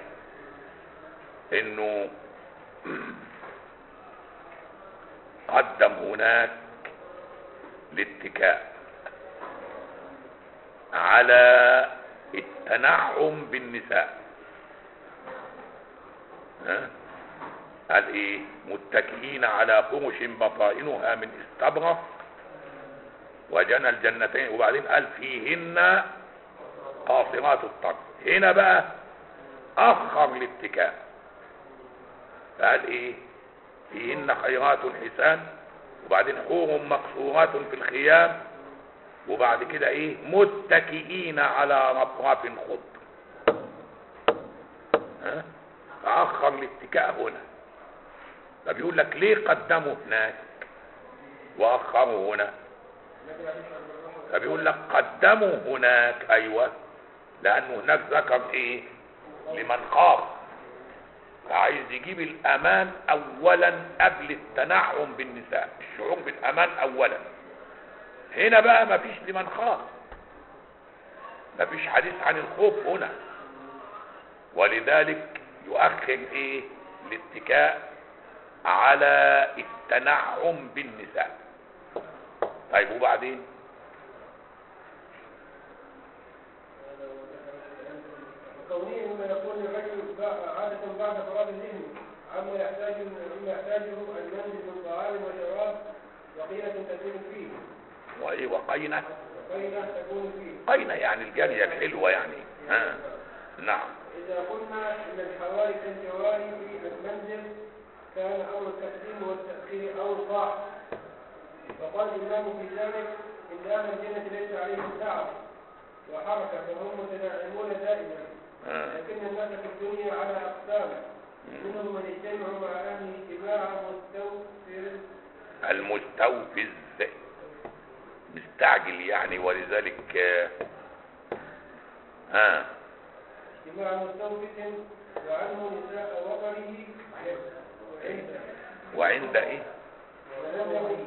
Speaker 1: انه قدم هناك الاتكاء على التنعم بالنساء ها؟ قال ايه متكئين على فرش بطائنها من استبرق وجنى الجنتين وبعدين قال فيهن قاصرات الطرف هنا بقى اخر الاتكاء فقال ايه فيهن خيرات حسان وبعدين حور مقصورات في الخيام وبعد كده ايه متكئين على رفرف خضر ها فاخر الاتكاء هنا فبيقول لك ليه قدموا هناك واخروا هنا فبيقول لك قدموا هناك ايوه لانه هناك ذكر ايه لمن خاف فعايز يجيب الامان اولا قبل التنعم بالنساء الشعور بالامان اولا هنا بقى ما فيش لمن خاف ما فيش حديث عن الخوف هنا ولذلك يؤخر ايه الاتكاء على التنعم بالنساء طيب وبعدين
Speaker 2: وكونه مما يكون للرجل بع- عادة بعد فراغ الذهن عما يحتاج عما يحتاجه المنزل من طعام وشراب وقيلة تكون فيه
Speaker 1: وايه وقينه
Speaker 2: وقيلة تكون فيه
Speaker 1: قينه يعني الجاريه الحلوه يعني ها نعم
Speaker 2: إذا قلنا أن الحواري كالجواري في المنزل كان أمر التقديم والتأخير أو الضعف وقال الإمام في ذلك إن أهل الجنة ليس عليهم تعب وحركة فهم متناعمون دائما
Speaker 1: ها.
Speaker 2: لكن الناس في الدنيا على أقسام منهم من يجتمع مع أهله اجتماع مستوفر
Speaker 1: المستوفز مستعجل يعني ولذلك آه، ها
Speaker 2: اجتماع مستوفر وعنه نساء وطنه وعنده
Speaker 1: وعند ايه
Speaker 2: ولم يكن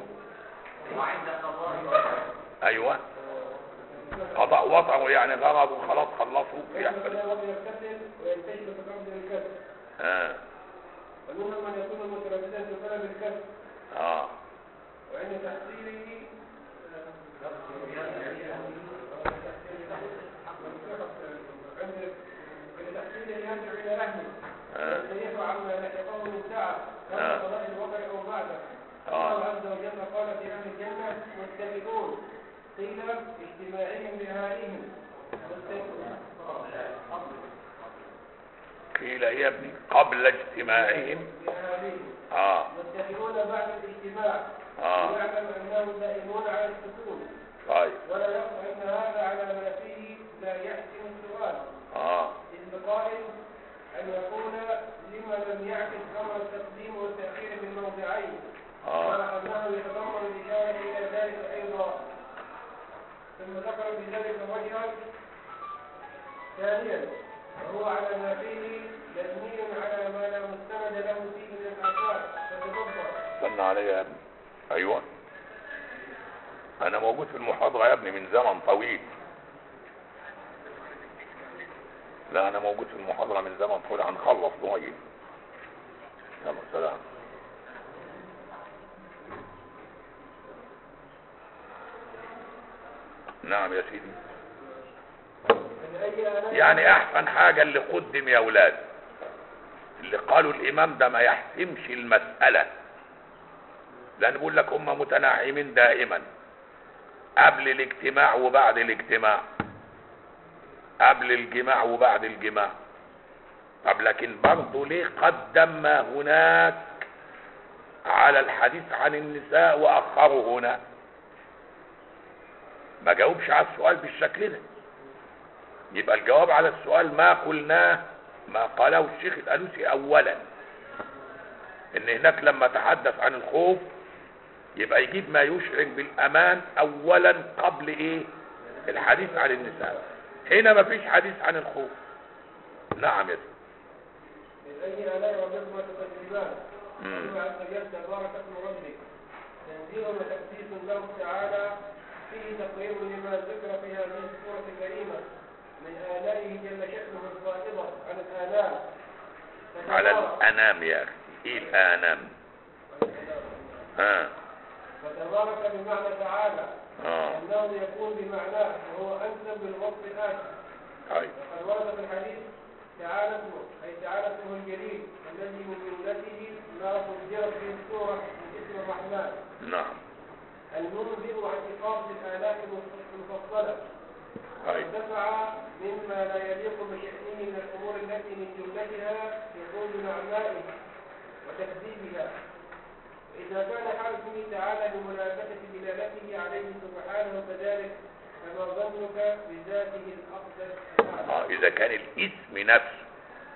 Speaker 1: ايوه قضاء وطنه يعني غرضه خلاص خلصوا
Speaker 2: يحصل
Speaker 1: يحصل
Speaker 2: وقت يكتسب وينتشر بقبض الكسب
Speaker 1: ها
Speaker 2: ومنهم من يكون مترددا في طلب الكسب
Speaker 1: اه
Speaker 2: وعند تحصيله عند تحصيله يرجع الى اهله
Speaker 1: ها
Speaker 2: ويستريح عما لحقه من تعب
Speaker 1: آه.
Speaker 2: قبل قضاء الوقع او بعده
Speaker 1: آه.
Speaker 2: الله عز وجل قال في اهل الجنه متفقون قيل اجتماعهم باهاليهم متفقون
Speaker 1: قيل يا ابني قبل اجتماعهم
Speaker 2: باهاليهم
Speaker 1: اه
Speaker 2: متفقون بعد الاجتماع
Speaker 1: اه
Speaker 2: يعلم انهم دائمون على السكون
Speaker 1: طيب
Speaker 2: ولا يخفى ان هذا على ما فيه لا يحسن السؤال
Speaker 1: اه
Speaker 2: اذ بقائل ان يكون لما لم يعكس امر التقديم والتاخير في الموضعين
Speaker 1: اه
Speaker 2: مع انه يتضمن الاشاره الى ذلك ايضا ثم ذكر بذلك وجها ثانيا وهو على ما فيه مبني على ما لا مستند له فيه من الاثار فتتبع
Speaker 1: استنى عليا يا ابني ايوه انا موجود في المحاضرة يا ابني من زمن طويل لا انا موجود في المحاضرة من زمن طويل هنخلص قريب يلا سلام نعم يا سيدي
Speaker 2: من اي آلاء
Speaker 1: يعني احسن حاجة اللي قدم يا اولاد اللي قالوا الامام ده ما يحسمش المسألة لان بيقول لك هم متناعمين دائما قبل الاجتماع وبعد الاجتماع قبل الجماع وبعد الجماع طب لكن برضه ليه قدم ما هناك على الحديث عن النساء واخره هنا ما جاوبش على السؤال بالشكل ده يبقى الجواب على السؤال ما قلناه ما قاله الشيخ الألوسي أولا ان هناك لما تحدث عن الخوف يبقى يجيب ما يشعر بالامان اولا قبل ايه الحديث عن النساء هنا ما فيش حديث عن الخوف نعم يا سيدي
Speaker 2: بأي آلاء ربكما تكذبان
Speaker 1: مم.
Speaker 2: قل عز وجل تبارك اسم ربك تنزيل وتقديس له تعالى فيه تقرير لما ذكر في هذه السورة الكريمة من آلائه جل شأنه الفائضة عن الآلاء
Speaker 1: على
Speaker 2: فتبارك-
Speaker 1: الانام يا اخي ايه الانام ها
Speaker 2: فتبارك بمعنى تعالى
Speaker 1: اه
Speaker 2: أنه يكون بمعناه وهو أنسب بالوصف الآتي
Speaker 1: طيب
Speaker 2: وقد ورد في الحديث تعالى اسمه أي تعالى اسمه الجليل الذي من جملته ما صدرت به السورة من اسم الرحمن
Speaker 1: نعم
Speaker 2: المنبئ عن إقامة الآلاف المفصلة
Speaker 1: طيب
Speaker 2: ودفع مما لا يليق بشأنه من الأمور التي من جملتها يكون بمعنائه وتكذيبها وإذا كان حال اسمه تعالى بملابسة دلالته عليه سبحانه كذلك فما ظنك بذاته الأقدس الأعلى
Speaker 1: اه اذا كان الاسم نفسه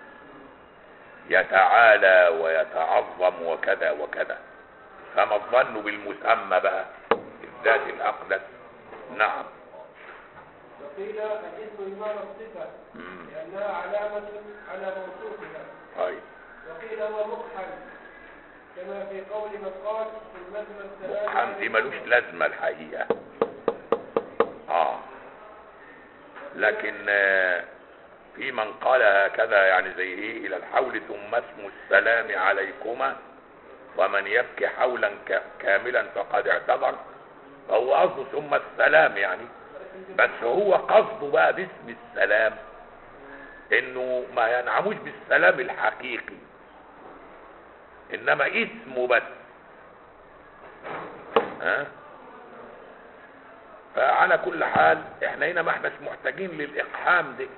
Speaker 1: يتعالى ويتعظم وكذا وكذا فما الظن بالمسمى بقى الذات الاقدس نعم
Speaker 2: وقيل الاسم بمعنى الصفة
Speaker 1: مم.
Speaker 2: لأنها علامة على موصوفها
Speaker 1: طيب
Speaker 2: وقيل هو مقحل كما في قول من قال في المثل الثلاث
Speaker 1: حمدي ملوش لازمه الحقيقه اه لكن آه، في من قال هكذا يعني زي ايه الى الحول ثم اسم السلام عليكما ومن يبكي حولا ك- كاملا فقد اعتذر فهو قصده ثم السلام يعني بس هو قصده بقى باسم السلام انه ما ينعموش بالسلام الحقيقي انما اسمه بس ها فعلى كل حال احنا هنا ما احناش محتاجين للاقحام ده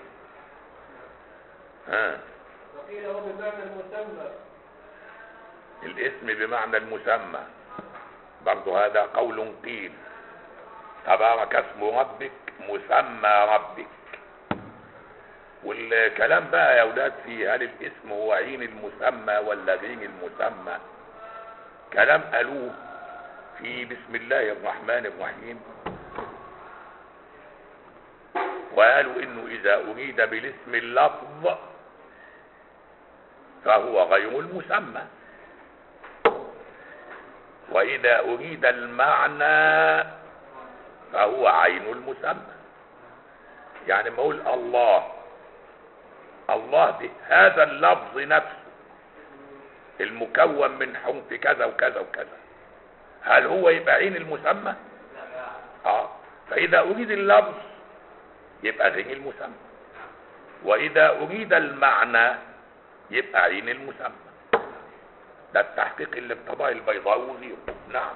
Speaker 1: ها
Speaker 2: وقيل هو بمعنى المسمى
Speaker 1: الاسم بمعنى المسمى برضو هذا قول قيل تبارك اسم ربك مسمى ربك والكلام بقى يا اولاد في هل الاسم هو عين المسمى ولا غين المسمى كلام قالوه في بسم الله الرحمن الرحيم وقالوا انه اذا اريد بالاسم اللفظ فهو غير المسمى واذا اريد المعنى فهو عين المسمى يعني ما اقول الله الله ده هذا اللفظ نفسه المكون من حروف كذا وكذا وكذا هل هو يبقى عين المسمى اه فاذا اريد اللفظ يبقى غين المسمى واذا اريد المعنى يبقى عين المسمى ده التحقيق اللي اقتضاه البيضاوي وغيره نعم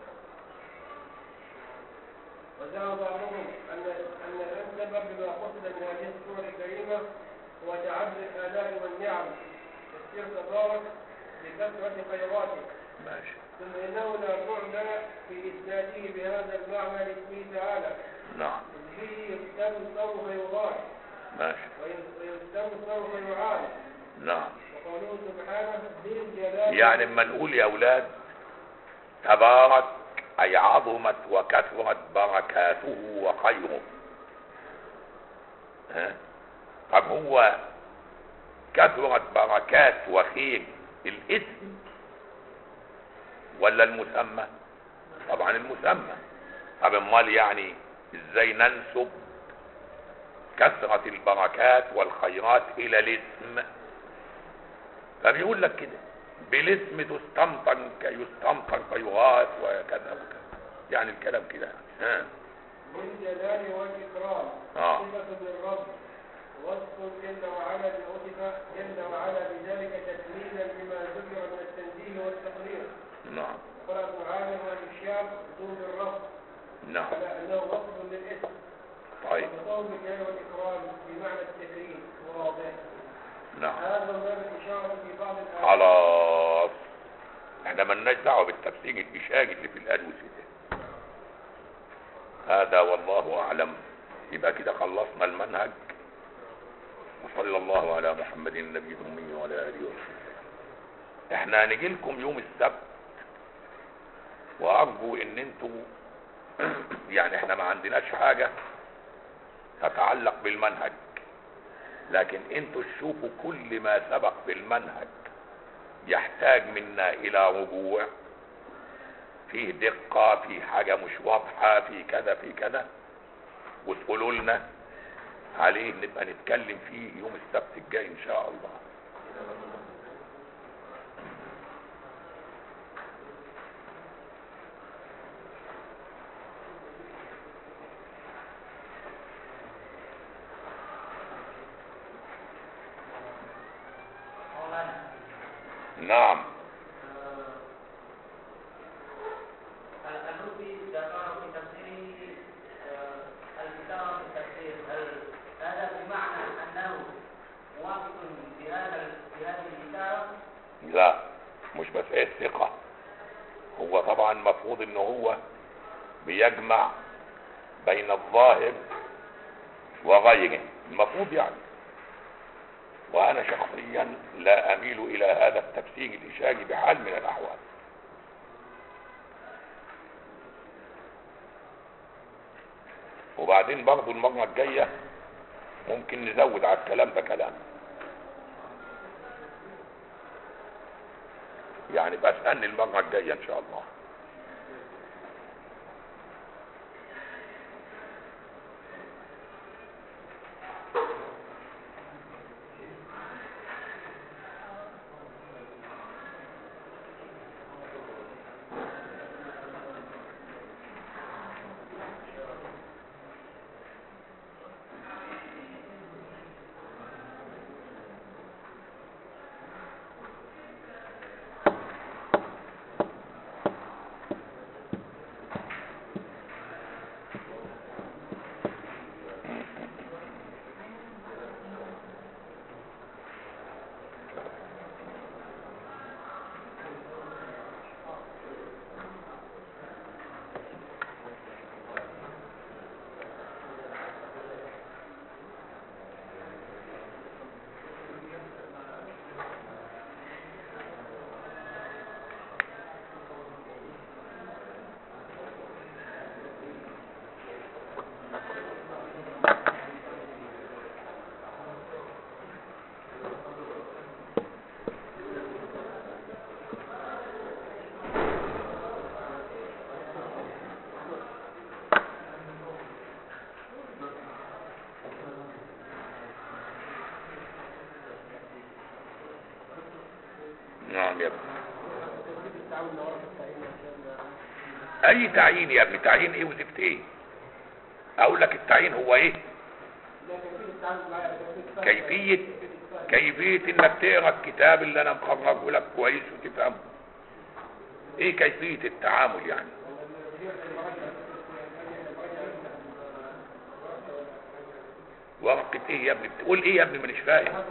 Speaker 2: وزعم بعضهم أن أن الأنسب بما قصد من هذه السورة الكريمة هو تعدد الآلاء والنعم تفسير تبارك بكثرة خيراته
Speaker 1: ماشي
Speaker 2: ثم إنه لا بعد في إثباته بهذا المعنى لاسمه تعالى
Speaker 1: نعم
Speaker 2: إذ به يستم الصرف فيضاع
Speaker 1: ماشي
Speaker 2: ويستم الصرف فيعان
Speaker 1: نعم
Speaker 2: وقوله سبحانه ذي الجلال
Speaker 1: يعني اما نقول يا اولاد تبارك اي عظمت وكثرت بركاته وخيره ها طب هو كثرت بركات وخير الاسم ولا المسمى طبعا المسمى طب امال يعني ازاي ننسب كثرة البركات والخيرات الى الاسم فبيقول لك كده بالاسم تستمطر يستمطر فيغاث وكذا وكذا يعني الكلام كده ها
Speaker 2: ذي الجلال والإكرام
Speaker 1: آه.
Speaker 2: صفة للرب وصف جل وعلا بوصف جل وعلا بذلك تكميلا لما ذكر من التنزيه والتقرير
Speaker 1: نعم
Speaker 2: قال ابن عامر والشام دون الرب
Speaker 1: نعم
Speaker 2: على انه وصف للاسم
Speaker 1: طيب
Speaker 2: وتصور بالجلال والاكرام بمعنى التكريم واضح
Speaker 1: نعم
Speaker 2: هذا باب الاشاره في بعض الايات
Speaker 1: خلاص احنا ملناش دعوه بالتفسير الاشاري اللي في الالوسي ده هذا والله اعلم يبقى كده خلصنا المنهج وصلى الله على محمد النبي الامي وعلى اله وصحبه احنا هنيجي لكم يوم السبت وارجو ان انتوا يعني احنا ما عندناش حاجة تتعلق بالمنهج لكن انتوا تشوفوا كل ما سبق بالمنهج يحتاج منا الى رجوع فيه دقة في حاجة مش واضحة في كذا في كذا وتقولوا لنا عليه نبقى نتكلم فيه يوم السبت الجاي ان شاء الله نعم
Speaker 4: الألوفي ذكر في تفسيره الكتاب في التفسير هل هذا بمعنى أنه موافق بهذا بهذه الكتاب
Speaker 1: لا مش مسألة ثقة هو طبعا المفروض ان هو بيجمع بين الظاهر وغيره المفروض يعني وانا شخصيا لا اميل الى هذا التفسير الاشاري بحال من الاحوال وبعدين برضو المرة الجاية ممكن نزود على الكلام ده كلام يعني بقى اسألني المرة الجاية ان شاء الله نعم يا ابني اي تعيين يا ابني تعيين ايه وزفت ايه اقول لك التعيين هو ايه كيفية كيفية انك تقرا الكتاب اللي انا مخرجه لك كويس وتفهمه ايه كيفية التعامل يعني ورقة ايه يا ابني بتقول ايه يا ابني مانيش فاهم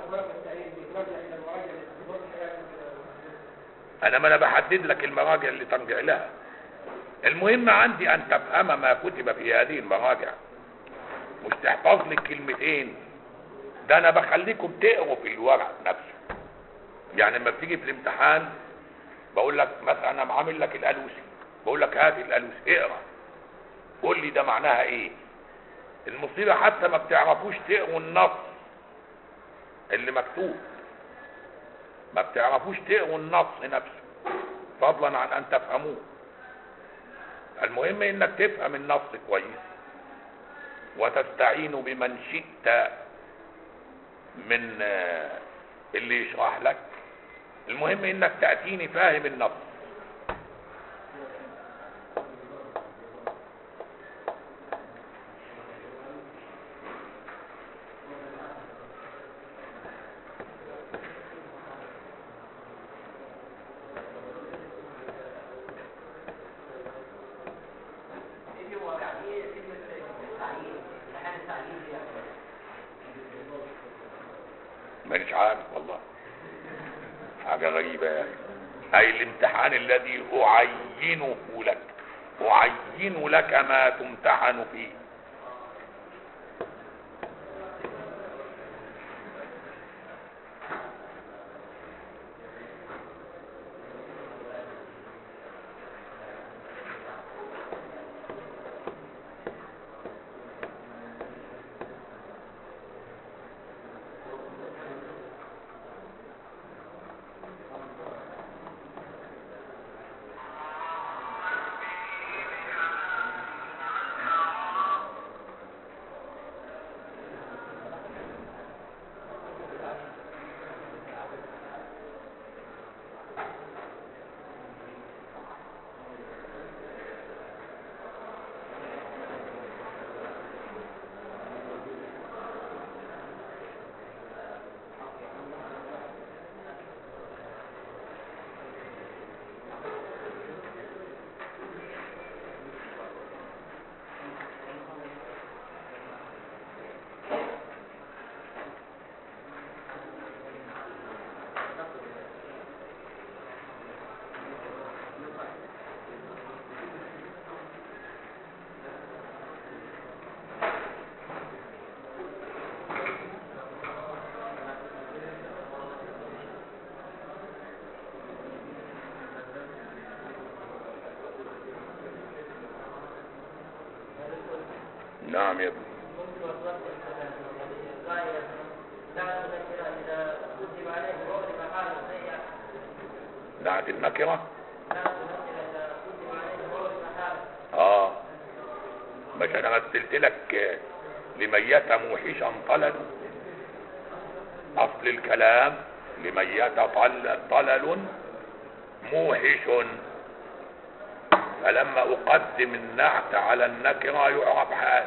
Speaker 1: انا ما انا بحدد لك المراجع اللي ترجع لها المهم عندي ان تفهم ما كتب في هذه المراجع مش تحفظ لي كلمتين ده انا بخليكم تقروا في الورق نفسه يعني لما بتيجي في الامتحان بقول لك مثلا انا عامل لك الالوسي بقول لك هات الالوسي اقرا قول لي ده معناها ايه المصيبه حتى ما بتعرفوش تقروا النص اللي مكتوب ما بتعرفوش تقروا النص نفسه فضلا عن ان تفهموه المهم انك تفهم النص كويس وتستعين بمن شئت من آه، اللي يشرح لك المهم انك تأتيني فاهم النص
Speaker 4: ايه هو يعني ايه كلمة التعيين؟ يعني التعيين دي يعني
Speaker 1: مانيش عارف والله حاجة غريبة يعني أي الامتحان الذي أعينه لك أعين لك ما تمتحن فيه نعم يا ابني
Speaker 4: ممكن وصلت القائلة لا تذكر إذا كتب عليه وغلب حاله سيئة
Speaker 1: نعت النكرة
Speaker 4: لا تذكر إذا كتب عليه وغلب حاله
Speaker 1: اه مش انا مثلت لك آه، لميت موحشا طلل اصل الكلام لميت طل طلل موحش فلما اقدم النعت على النكره يعرف حال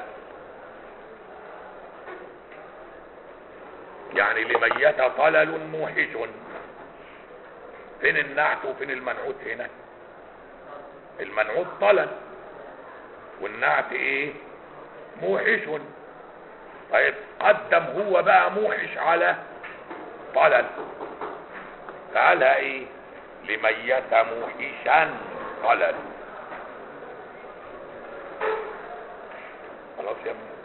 Speaker 1: يعني لميت طلل موحش فين النعت وفين المنعوت هنا المنعوت طلل والنعت ايه موحش طيب قدم هو بقى موحش على طلل فقالها ايه لميت موحشا طلل خلاص يا ابني